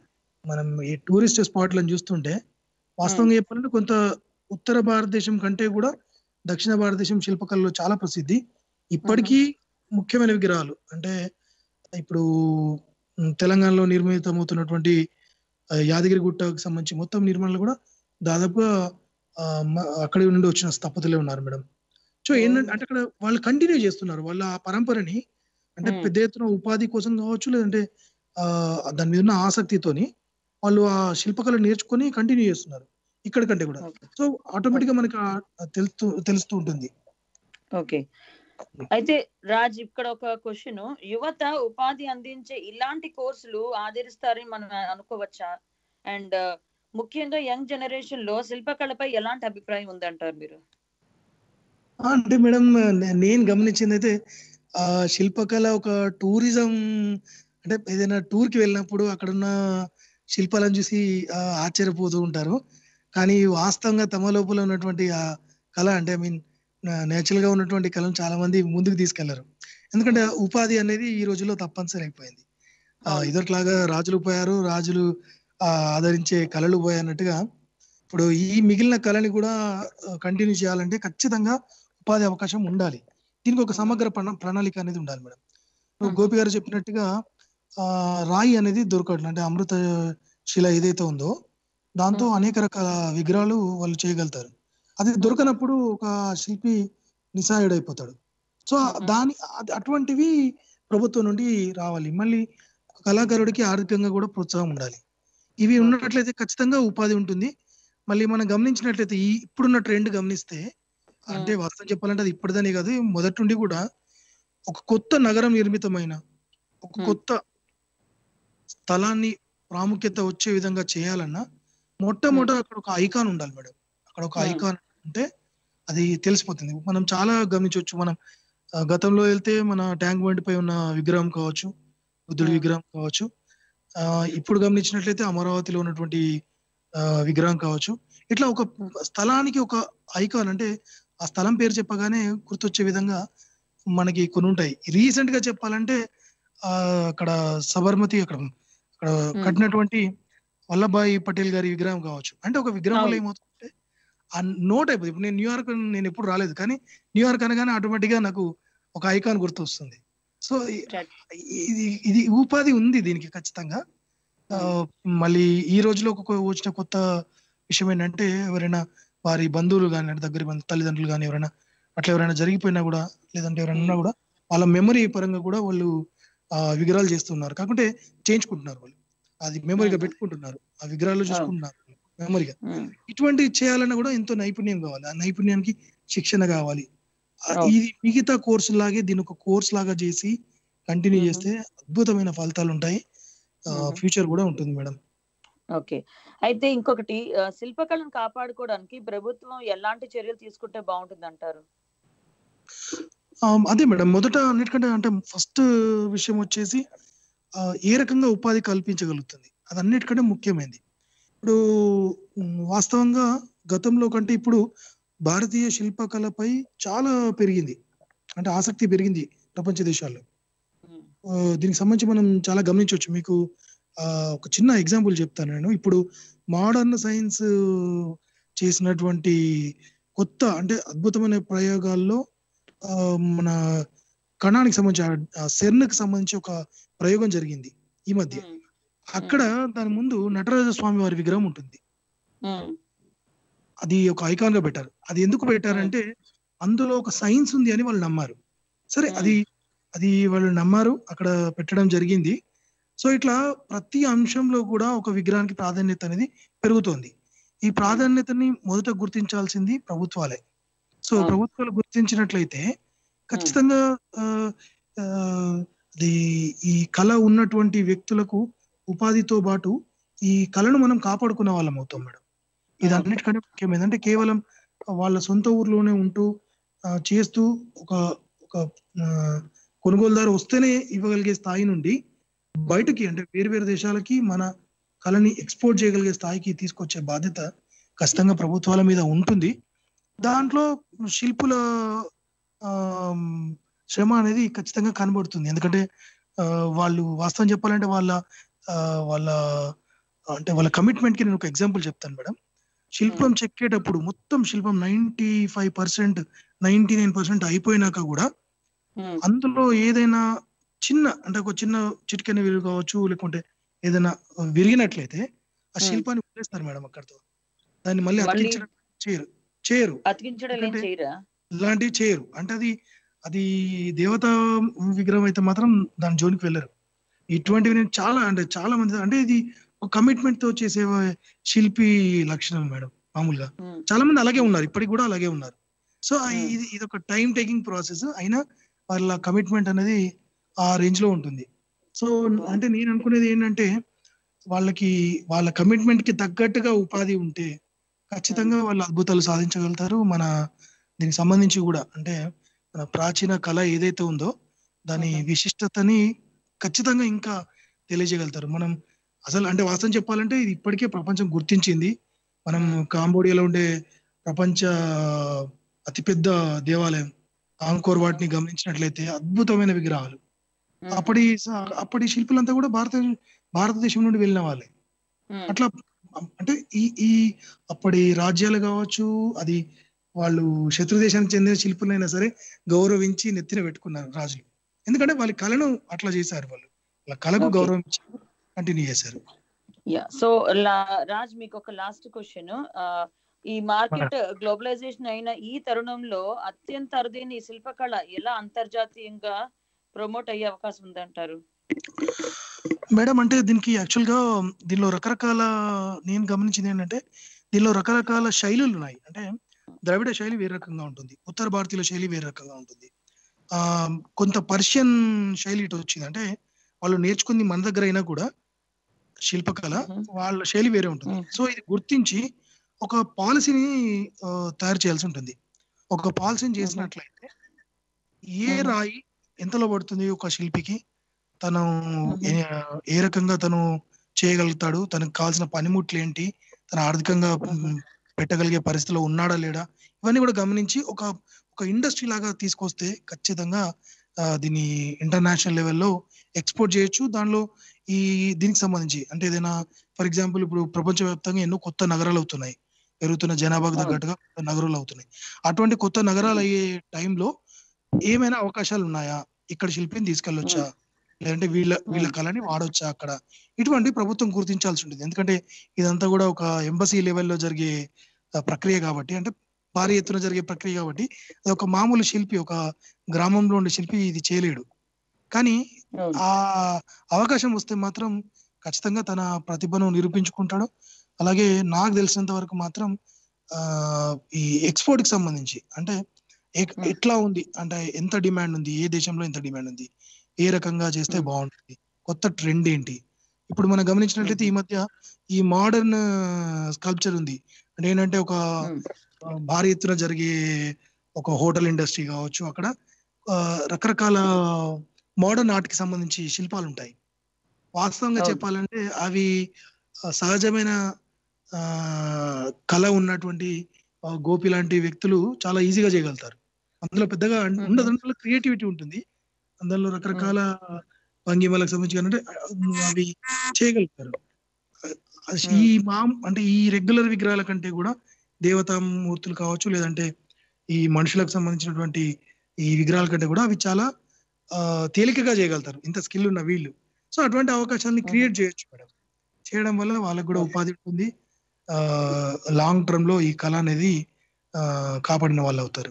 S2: మనం ఈ టూరిస్ట్ స్పాట్లను చూస్తుంటే వాస్తవంగా చెప్పాలంటే కొంత ఉత్తర భారతదేశం కంటే కూడా దక్షిణ భారతదేశం శిల్పకళలో చాలా ప్రసిద్ధి ఇప్పటికీ ముఖ్యమైన విగ్రహాలు అంటే ఇప్పుడు ఉమ్, తెలంగాణలో నిర్మితమవుతున్నటువంటి ఆ, యాదగిరి గుట్టకు సంబంధించి మొత్తం నిర్మాణాలు కూడా దాదాపుగా ఆ, మ- అక్కడి నుండి వచ్చిన స్థపతులే ఉన్నారు మేడం సో ఏంటంటే అంటే అక్కడ వాళ్ళు కంటిన్యూ చేస్తున్నారు వాళ్ళ ఆ పరంపరని అంటే
S1: Hmm.
S2: పెద్ద ఎత్తున ఉపాధి కోసం కావచ్చు లేదంటే ఆ దాని మీద ఉన్న ఆసక్తితోని వాళ్ళు ఆ శిల్పకళ నేర్చుకొని కంటిన్యూ చేస్తున్నారు ఇక్కడ కంటే కూడా సో ఆటోమేటిక్ గా మనకి ఆ- ఆ తెలుస్తూ తెలుస్తూ ఉంటుంది
S1: ఓకే అయితే రాజ్ ఇక్కడ ఒక క్వశ్చన్ యువత ఉపాధి అందించే ఇలాంటి కోర్సులు ఆదరిస్తారని మనం అనుకోవచ్చా అండ్ ముఖ్యంగా యంగ్ జనరేషన్ లో శిల్పకళపై ఎలాంటి అభిప్రాయం ఉందంటారు మీరు
S2: ఆ, అంటే మేడం నే- నేను గమనించింది అయితే ఆ శిల్పకళ ఒక టూరిజం అంటే ఏదైనా టూర్ కి వెళ్ళినప్పుడు అక్కడున్న శిల్పాలను చూసి ఆ, ఆశ్చర్యపోతూ ఉంటారు కానీ వాస్తవంగా తమ లోపల ఉన్నటువంటి ఆ కళ అంటే ఐ మీన్ నేచురల్ గా ఉన్నటువంటి కళను చాలా మంది ముందుకు తీసుకెళ్లరు ఎందుకంటే ఉపాధి అనేది ఈ రోజుల్లో తప్పనిసరి అయిపోయింది ఆ, ఇదివరలాగా రాజులు పోయారు రాజులు ఆ, ఆదరించే కళలు పోయాయన్నట్టుగా ఇప్పుడు ఈ మిగిలిన కళని కూడా కంటిన్యూ చేయాలంటే ఖచ్చితంగా ఉపాధి అవకాశం ఉండాలి దీనికి ఒక సమగ్ర ప్రణా- ప్రణాళిక అనేది ఉండాలి మేడం ఇప్పుడు గోపి గారు చెప్పినట్టుగా ఆ రాయి అనేది దొరకట్లేదు అంటే అమృత శిల ఏదైతే ఉందో దాంతో అనేక రకాల విగ్రహాలు వాళ్ళు చేయగలుగుతారు అది దొరకనప్పుడు ఒక శిల్పి నిస్సహాయుడు అయిపోతాడు సో
S1: మ్మ్.
S2: దాని అ- అటువంటివి ప్రభుత్వం నుండి రావాలి మళ్ళీ కళాకారుడికి ఆర్థికంగా కూడా ప్రోత్సాహం ఉండాలి ఇవి
S1: Okay.
S2: ఉన్నట్లయితే ఖచ్చితంగా ఉపాధి ఉంటుంది మళ్ళీ మనం గమనించినట్లయితే ఈ ఇప్పుడున్న ట్రెండ్ గమనిస్తే అంటే వాస్తవం చెప్పాలంటే అది ఇప్పటిదని కాదు మొదటి నుండి కూడా ఒక కొత్త నగరం నిర్మితమైన ఒక
S1: Hmm.
S2: కొత్త స్థలాన్ని ప్రాముఖ్యత వచ్చే విధంగా చేయాలన్నా మొట్టమొదట అక్కడ ఒక ఐకాన్ ఉండాలి మేడం అక్కడ ఒక
S1: Hmm.
S2: ఐకాన్ ఉంటే అది తెలిసిపోతుంది మనం చాలా గమనించవచ్చు మనం ఆ, గతంలో వెళ్తే మన ట్యాంక్ బండ్ పై ఉన్న విగ్రహం కావచ్చు బుద్ధుడి
S1: Hmm.
S2: విగ్రహం కావచ్చు ఆ ఇప్పుడు గమనించినట్లయితే అమరావతిలో ఉన్నటువంటి ఆ, విగ్రహం కావచ్చు ఇట్లా ఒక స్థలానికి ఒక ఐకాన్ అంటే ఆ స్థలం పేరు చెప్పగానే గుర్తొచ్చే విధంగా మనకి కొన్ని ఉంటాయి రీసెంట్ గా చెప్పాలంటే ఆ అక్కడ సబర్మతి అక్కడ అక్కడ కట్టినటువంటి వల్లభాయ్ పటేల్ గారి విగ్రహం కావచ్చు అంటే ఒక విగ్రహం వల్ల
S1: అవును.
S2: ఏమవుతుందంటే ఆ నోట్ అయిపోతుంది ఇప్పుడు నేను న్యూయార్క్ నేను ఎప్పుడు రాలేదు కానీ న్యూయార్క్ అనగానే ఆటోమేటిక్ గా నాకు ఒక ఐకాన్ గుర్తొస్తుంది సో
S1: Right.
S2: ఇది ఇది ఉపాధి ఉంది దీనికి ఖచ్చితంగా ఆ, మళ్ళీ ఈ రోజులో ఒక వచ్చిన కొత్త విషయం ఏంటంటే ఎవరైనా వారి బంధువులు కానీ అంటే దగ్గర బంధు తల్లిదండ్రులు కానీ ఎవరైనా అట్లా ఎవరైనా జరిగిపోయినా కూడా లేదంటే ఎవరైనా ఉన్నా కూడా వాళ్ళ మెమరీ పరంగా కూడా వాళ్ళు ఆ విగ్రహాలు చేస్తున్నారు కాకుంటే చేయించుకుంటున్నారు వాళ్ళు అది మెమరీగా
S1: Hmm.
S2: పెట్టుకుంటున్నారు ఆ విగ్రహాలు చూసుకుంటున్నారు మెమరీగా
S1: ఉమ్,
S2: ఇటువంటి చేయాలన్నా కూడా ఎంతో నైపుణ్యం కావాలి ఆ నైపుణ్యానికి శిక్షణ కావాలి ఆ,
S1: అవును.
S2: ఇది మిగతా కోర్సు లాగే దీని ఒక కోర్స్ లాగా చేసి కంటిన్యూ
S1: మ్మ్.
S2: చేస్తే అద్భుతమైన ఫలితాలు ఉంటాయి
S1: మ్మ్.
S2: ఫ్యూచర్ కూడా ఉంటుంది మేడం
S1: ఓకే అయితే ఇంకొకటి ఆ, శిల్పకళను కాపాడుకోవడానికి ప్రభుత్వం ఎలాంటి చర్యలు తీసుకుంటే బాగుంటుంది అంటారు
S2: ఆ, అదే మేడం మొదట అన్నిటికంటే అంటే ఫస్ట్ విషయం వచ్చేసి ఆ, ఏ రకంగా ఉపాధి కల్పించగలుగుతుంది అది అన్నిటికంటే ముఖ్యమైనది ఇప్పుడు ఉమ్, వాస్తవంగా గతంలో కంటే ఇప్పుడు భారతీయ శిల్పకళపై చాలా పెరిగింది అంటే ఆసక్తి పెరిగింది ప్రపంచ దేశాల్లో
S1: ఉమ్,
S2: ఆ, దీనికి సంబంధించి మనం చాలా గమనించవచ్చు మీకు ఆ, ఒక చిన్న ఎగ్జాంపుల్ చెప్తాను నేను ఇప్పుడు మోడర్న్ సైన్స్ చేసినటువంటి కొత్త అంటే అద్భుతమైన ప్రయోగాల్లో ఆ, మన కణానికి సంబంధించి సెర్న్ కి సంబంధించి ఒక ప్రయోగం జరిగింది ఈ మధ్య
S1: ఉమ్,
S2: అక్కడ దాని ముందు నటరాజ స్వామి వారి విగ్రహం ఉంటుంది
S1: ఉమ్,
S2: అది ఒక ఐకాన్ గా పెట్టారు అది ఎందుకు పెట్టారంటే అందులో ఒక సైన్స్ ఉంది అని వాళ్ళు నమ్మారు సరే
S1: Hmm.
S2: అది అది వాళ్ళు నమ్మారు అక్కడ పెట్టడం జరిగింది సో ఇట్లా ప్రతి అంశంలో కూడా ఒక విగ్రహానికి ప్రాధాన్యత అనేది పెరుగుతోంది ఈ ప్రాధాన్యతని మొదట గుర్తించాల్సింది ప్రభుత్వాలే సో
S1: అవును.
S2: ప్రభుత్వాలు గుర్తించినట్లయితే ఖచ్చితంగా ఆ, ఆ, అది ఈ కళ ఉన్నటువంటి వ్యక్తులకు ఉపాధితో పాటు ఈ కళను మనం కాపాడుకున్న వాళ్ళం అవుతాం మేడం ఇది
S1: అవును.
S2: అన్నిటికంటే ముఖ్యం ఏంటంటే కేవలం వాళ్ళ సొంత ఊర్లోనే ఉంటూ ఆ, చేస్తూ ఒక ఒక ఆ, కొనుగోలుదారు వస్తేనే ఇవ్వగలిగే స్థాయి నుండి బయటకి అంటే వేరు వేరు దేశాలకి మన కళని ఎక్స్పోర్ట్ చేయగలిగే స్థాయికి తీసుకొచ్చే బాధ్యత ఖచ్చితంగా ప్రభుత్వాల మీద ఉంటుంది దాంట్లో శిల్పుల ఆమ్, శ్రమ అనేది ఖచ్చితంగా కనబడుతుంది ఎందుకంటే ఆ, వాళ్ళు వాస్తవం చెప్పాలంటే వాళ్ళ ఆ, వాళ్ళ అంటే వాళ్ళ కమిట్మెంట్ కి నేను ఒక ఎగ్జాంపుల్ చెప్తాను మేడం శిల్పం చెక్కేటప్పుడు మొత్తం శిల్పం ninety five percent ninety nine percent అయిపోయినాక కూడా
S1: ఉమ్,
S2: అందులో ఏదైనా చిన్న అంటే ఒక చిన్న చిటికెన విలువ కావచ్చు లేకుంటే ఏదైనా విరిగినట్లయితే ఆ
S1: Hmm.
S2: శిల్పాన్ని వదిలేస్తారు మేడం అక్కడితో దాన్ని మళ్ళీ
S1: మళ్ళీ-
S2: అతికించడం చేయరు చేయరు
S1: అతికించడం ఏం
S2: ఎందుకంటే-
S1: చేయరా
S2: ఇలాంటివి చేయరు అంటే అది అది దేవత విగ్రహం అయితే మాత్రం దాని జోలికి వెళ్ళరు ఇటువంటివి నేను చాలా అంటే చాలా మంది అంటే ఇది ఒక కమిట్మెంట్ తో చేసే శిల్పి లక్షణం మేడం మామూలుగా
S1: ఉమ్,
S2: చాలా మంది అలాగే ఉన్నారు ఇప్పటికి కూడా అలాగే ఉన్నారు సో ఆ
S1: Hmm.
S2: ఇది ఇది ఒక టైం టేకింగ్ ప్రాసెస్ అయినా వాళ్ళ కమిట్మెంట్ అనేది ఆ రేంజ్ లో ఉంటుంది సో అంటే నేను అనుకునేది ఏంటంటే వాళ్ళకి వాళ్ళ కమిట్మెంట్ కి తగ్గట్టుగా ఉపాధి ఉంటే ఖచ్చితంగా వాళ్ళు అద్భుతాలు సాధించగలుగుతారు మన దీనికి సంబంధించి కూడా అంటే మన ప్రాచీన కళ ఏదైతే ఉందో దాని
S1: Mhm.
S2: విశిష్టతని ఖచ్చితంగా ఇంకా తెలియజేయగలుగుతారు మనం అసలు అంటే వాస్తవం చెప్పాలంటే ఇది ఇప్పటికే ప్రపంచం గుర్తించింది మనం కాంబోడియాలో ఉండే ప్రపంచ అతిపెద్ద దేవాలయం ఆంకోర్ వాటిని గమనించినట్లయితే అద్భుతమైన విగ్రహాలు
S1: ఉమ్,
S2: అప్పటి అప్పటి శిల్పులంతా కూడా భారత భారతదేశం నుండి వెళ్ళిన వాళ్ళే
S1: ఉమ్,
S2: అట్లా అంటే ఈ ఈ అప్పటి రాజ్యాలు కావచ్చు అది వాళ్ళు శత్రు దేశానికి చెందిన శిల్పులైనా సరే గౌరవించి నెత్తిన పెట్టుకున్నారు రాజులు ఎందుకంటే వాళ్ళ కళను అట్లా చేశారు వాళ్ళు వాళ్ళ కళకు
S1: Okay.
S2: గౌరవం ఇచ్చి కంటిన్యూ చేశారు
S1: యా సో రాజ్ మీకు ఒక లాస్ట్ క్వశ్చన్ ఈ మార్కెట్ గ్లోబలైజేషన్ అయిన ఈ తరుణంలో అత్యంత అరుదైన ఈ శిల్పకళ ఎలా అంతర్జాతీయంగా ప్రమోట్ అయ్యే అవకాశం ఉందంటారు
S2: మేడం అంటే దీనికి యాక్చువల్ గా దీనిలో రకరకాల నేను గమనించింది ఏంటంటే దీనిలో రకరకాల శైలులు ఉన్నాయి అంటే ద్రవిడ శైలి వేరే రకంగా ఉంటుంది ఉత్తర భారతీయుల శైలి వేరే రకంగా ఉంటుంది ఆ కొంత పర్షియన్ శైలి ఇటు వచ్చింది అంటే వాళ్ళు నేర్చుకుంది మన దగ్గర అయినా కూడా శిల్పకళ వాళ్ళ శైలి వేరే ఉంటుంది సో ఇది గుర్తించి ఒక పాలసీని తయారు చేయాల్సి ఉంటుంది ఒక పాలసీని చేసినట్లయితే ఏ రాయి ఎంతలో పడుతుంది ఒక శిల్పికి తను ఏ- ఏ రకంగా తను చేయగలుగుతాడు తనకు కావాల్సిన పనిముట్లు ఏంటి తన ఆర్థికంగా మ్, పెట్టగలిగే పరిస్థితిలో ఉన్నాడా లేడా ఇవన్నీ కూడా గమనించి ఒక ఒక ఇండస్ట్రీ లాగా తీసుకొస్తే ఖచ్చితంగా ఆ, దీన్ని ఇంటర్నేషనల్ లెవెల్లో ఎక్స్పోర్ట్ చేయొచ్చు దానిలో ఈ దీనికి సంబంధించి అంటే ఏదైనా ఫర్ ఎగ్జాంపుల్ ఇప్పుడు ప్రపంచవ్యాప్తంగా ఎన్నో కొత్త నగరాలు అవుతున్నాయి పెరుగుతున్న జనాభాకు తగ్గట్టుగా కొత్త నగరాలు అవుతున్నాయి అటువంటి కొత్త నగరాలు అయ్యే టైంలో ఏమైనా అవకాశాలు ఉన్నాయా ఇక్కడ శిల్పిని తీసుకెళ్ళొచ్చా లేదంటే వీళ్ళ వీళ్ళ కళని వాడొచ్చా అక్కడ ఇటువంటి ప్రభుత్వం గుర్తించాల్సి ఉంటుంది ఎందుకంటే ఇదంతా కూడా ఒక ఎంబసీ లెవెల్లో జరిగే ఆ, ప్రక్రియ కాబట్టి అంటే భారీ ఎత్తున జరిగే ప్రక్రియ కాబట్టి అది ఒక మామూలు శిల్పి ఒక గ్రామంలో ఉండే శిల్పి ఇది చేయలేడు కానీ ఆ అవకాశం వస్తే మాత్రం ఖచ్చితంగా తన ప్రతిభను నిరూపించుకుంటాడు అలాగే నాకు తెలిసినంత వరకు మాత్రం ఆ ఈ ఎక్స్పోర్ట్ కి సంబంధించి అంటే ఎక్- ఎట్లా ఉంది అంటే ఎంత డిమాండ్ ఉంది ఏ దేశంలో ఎంత డిమాండ్ ఉంది ఏ రకంగా చేస్తే బాగుంటుంది కొత్త ట్రెండ్ ఏంటి ఇప్పుడు మనం గమనించినట్లయితే ఈ మధ్య ఈ మోడర్న్ స్కల్ప్చర్ ఉంది అంటే ఏంటంటే ఒక ఆ, భారీ ఎత్తున జరిగే ఒక హోటల్ ఇండస్ట్రీ కావచ్చు అక్కడ ఆ, రకరకాల మోడర్న్ ఆర్ట్ కి సంబంధించి శిల్పాలు ఉంటాయి వాస్తవంగా
S1: అవును.
S2: చెప్పాలంటే అవి ఆ, సహజమైన ఆ కళ ఉన్నటువంటి ఆ, గోపి లాంటి వ్యక్తులు చాలా ఈజీగా చేయగలుగుతారు అందులో పెద్దగా అన్- ఉండదు అందులో క్రియేటివిటీ ఉంటుంది అందులో రకరకాల భంగిమలకు సంబంధించి అంటే అవి చేయగలుగుతారు ఆ, ఈ మా అంటే ఈ రెగ్యులర్ విగ్రహాల కంటే కూడా దేవతా మూర్తులు కావచ్చు లేదంటే ఈ మనుషులకు సంబంధించినటువంటి ఈ విగ్రహాల కంటే కూడా అవి చాలా ఆ, తేలికగా చేయగలుగుతారు ఇంత స్కిల్ ఉన్న వీళ్ళు సో అటువంటి అవకాశాన్ని క్రియేట్ చేయొచ్చు మేడం చేయడం వల్ల వాళ్ళకు కూడా ఉపాధి ఉంటుంది ఆ లాంగ్ టర్మ్ లో ఈ కళ అనేది ఆ, కాపాడిన వాళ్ళు అవుతారు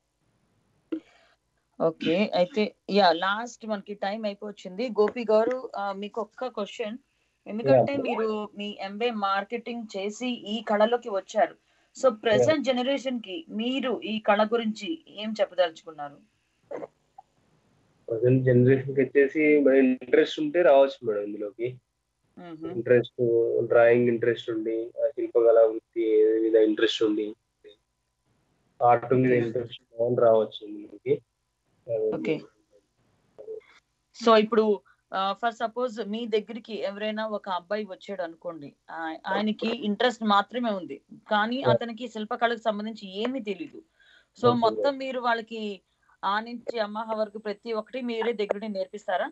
S1: ఓకే అయితే యా లాస్ట్ మనకి టైం అయిపోయింది గోపి గారు ఆ, మీకు ఒక్క క్వశ్చన్ ఎందుకంటే
S3: Yeah.
S1: మీరు మీ ఎంబే మార్కెటింగ్ చేసి ఈ కళలోకి వచ్చారు సో ప్రెసెంట్ జనరేషన్ కి మీరు ఈ కళ గురించి ఏం చెప్పదలుచుకున్నారు
S3: ప్రజెంట్ జనరేషన్ కి వచ్చేసి ఇంట్రెస్ట్ ఉంటే రావచ్చు మేడం ఇందులోకి ఇంట్రెస్ట్ డ్రాయింగ్ ఇంట్రెస్ట్ ఉండి ఆ శిల్పకళ వృత్తి మీద ఇంట్రెస్ట్ ఉండి ఆర్ట్ మీద ఇంట్రెస్ట్ రావచ్చు ఇందులోకి
S1: ఓకే సో ఇప్పుడు ఫర్ సపోజ్ మీ దగ్గరికి ఎవరైనా ఒక అబ్బాయి వచ్చాడు అనుకోండి ఆ- ఆయనకి ఇంట్రెస్ట్ మాత్రమే ఉంది కానీ అతనికి శిల్పకళకు సంబంధించి ఏమీ తెలియదు సో
S3: Okay.
S1: మొత్తం మీరు వాళ్ళకి ఆ నుంచి అమ్మహ వరకు ప్రతి ఒక్కటి మీరే దగ్గర నేర్పిస్తారా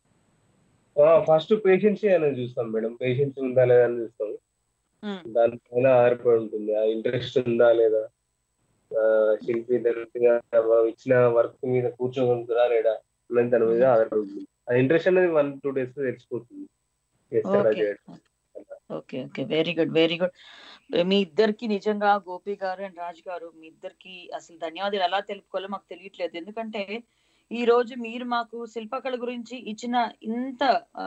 S3: ఫస్ట్ పేషెన్స్ అనేది చూస్తాం మేడం పేషెన్స్ ఉందా లేదా అని చూస్తాం
S1: Hmm.
S3: దానిపైన ఆధారపడి ఉంటుంది ఆ ఇంట్రెస్ట్ ఉందా లేదా ఆ, శిల్పి దగ్గర మనం ఇచ్చిన వర్క్ మీద కూర్చోగలుగుతారా లేదా అనేది దాని మీద ఆధారపడి ఉంటుంది ఆ ఇంట్రెస్ట్ అనేది వన్ టూ డేస్ తెలిసిపోతుంది చేస్తారా
S1: ఓకే
S3: చేయడం
S1: okay okay very good very good మీ ఇద్దరికి నిజంగా గోపి గారు అండ్ రాజు గారు మీ ఇద్దరికి అసలు ధన్యవాదాలు ఎలా తెలుపుకోవాలో మాకు తెలియట్లేదు ఎందుకంటే ఈ రోజు మీరు మాకు శిల్పకళ గురించి ఇచ్చిన ఇంత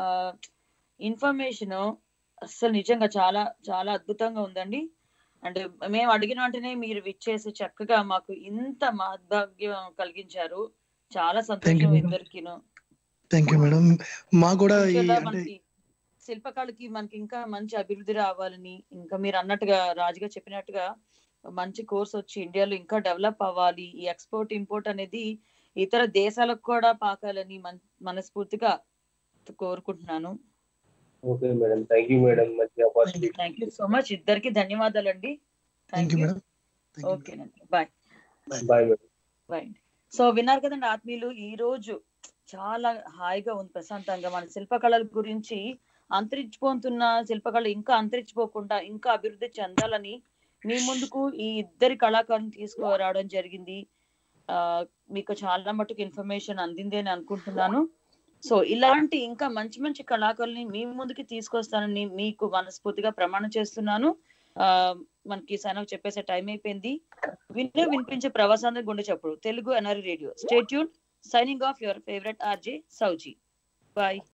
S1: ఇన్ఫర్మేషన్ అసలు నిజంగా చాలా చాలా అద్భుతంగా ఉందండి అండ్ మేము అడిగిన వెంటనే మీరు విచ్చేసి చక్కగా మాకు ఇంత మహద్భాగ్యం కలిగించారు చాలా సంతోషం
S2: madam.
S1: ఇద్దరికిను
S2: థ్యాంక్ యూ మేడం మా కూడా ఈ
S1: ఫ్యూచర్లో
S2: అంటే
S1: మనకి శిల్పకళకి మనకి ఇంకా మంచి అభివృద్ధి రావాలని ఇంకా మీరు అన్నట్టుగా రాజుగా చెప్పినట్టుగా మంచి కోర్స్ వచ్చి ఇండియాలో ఇంకా డెవలప్ అవ్వాలి ఈ ఎక్స్పోర్ట్ ఇంపోర్ట్ అనేది ఇతర దేశాలకు కూడా పాకాలని మన్- మనస్ఫూర్తిగా కోరుకుంటున్నాను
S3: okay madam thank you madam మంచి opportunity
S1: thank you so much ఇద్దరికి ధన్యవాదాలండి
S2: థ్యాంక్ యూ మేడం
S1: ఓకేనండి bye
S3: bye madam
S1: bye so విన్నారు కదండి ఆత్మీయులు ఈ రోజు చాలా హాయిగా ఉంది ప్రశాంతంగా మన శిల్పకళల గురించి అంతరించిపోతున్న శిల్పకళ ఇంకా అంతరించిపోకుండా ఇంకా అభివృద్ధి చెందాలని మీ ముందుకు ఈ ఇద్దరి కళాకారులను తీసుకురావడం జరిగింది ఆ మీకు చాలా మటుకు ఇన్ఫర్మేషన్ అందింది అని అనుకుంటున్నాను సో ఇలాంటి ఇంకా మంచి మంచి కళాకారుల్ని మీ ముందుకి తీసుకొస్తానని మీకు మనస్ఫూర్తిగా ప్రమాణం చేస్తున్నాను ఆ, మనకి సైన్ ఆఫ్ చెప్పేసే టైం అయిపోయింది విన్న వినిపించే ప్రవాసాంధ్ర గుండె చప్పుడు Telugu NRI radio stay tune signing off your favourite RJ Souji bye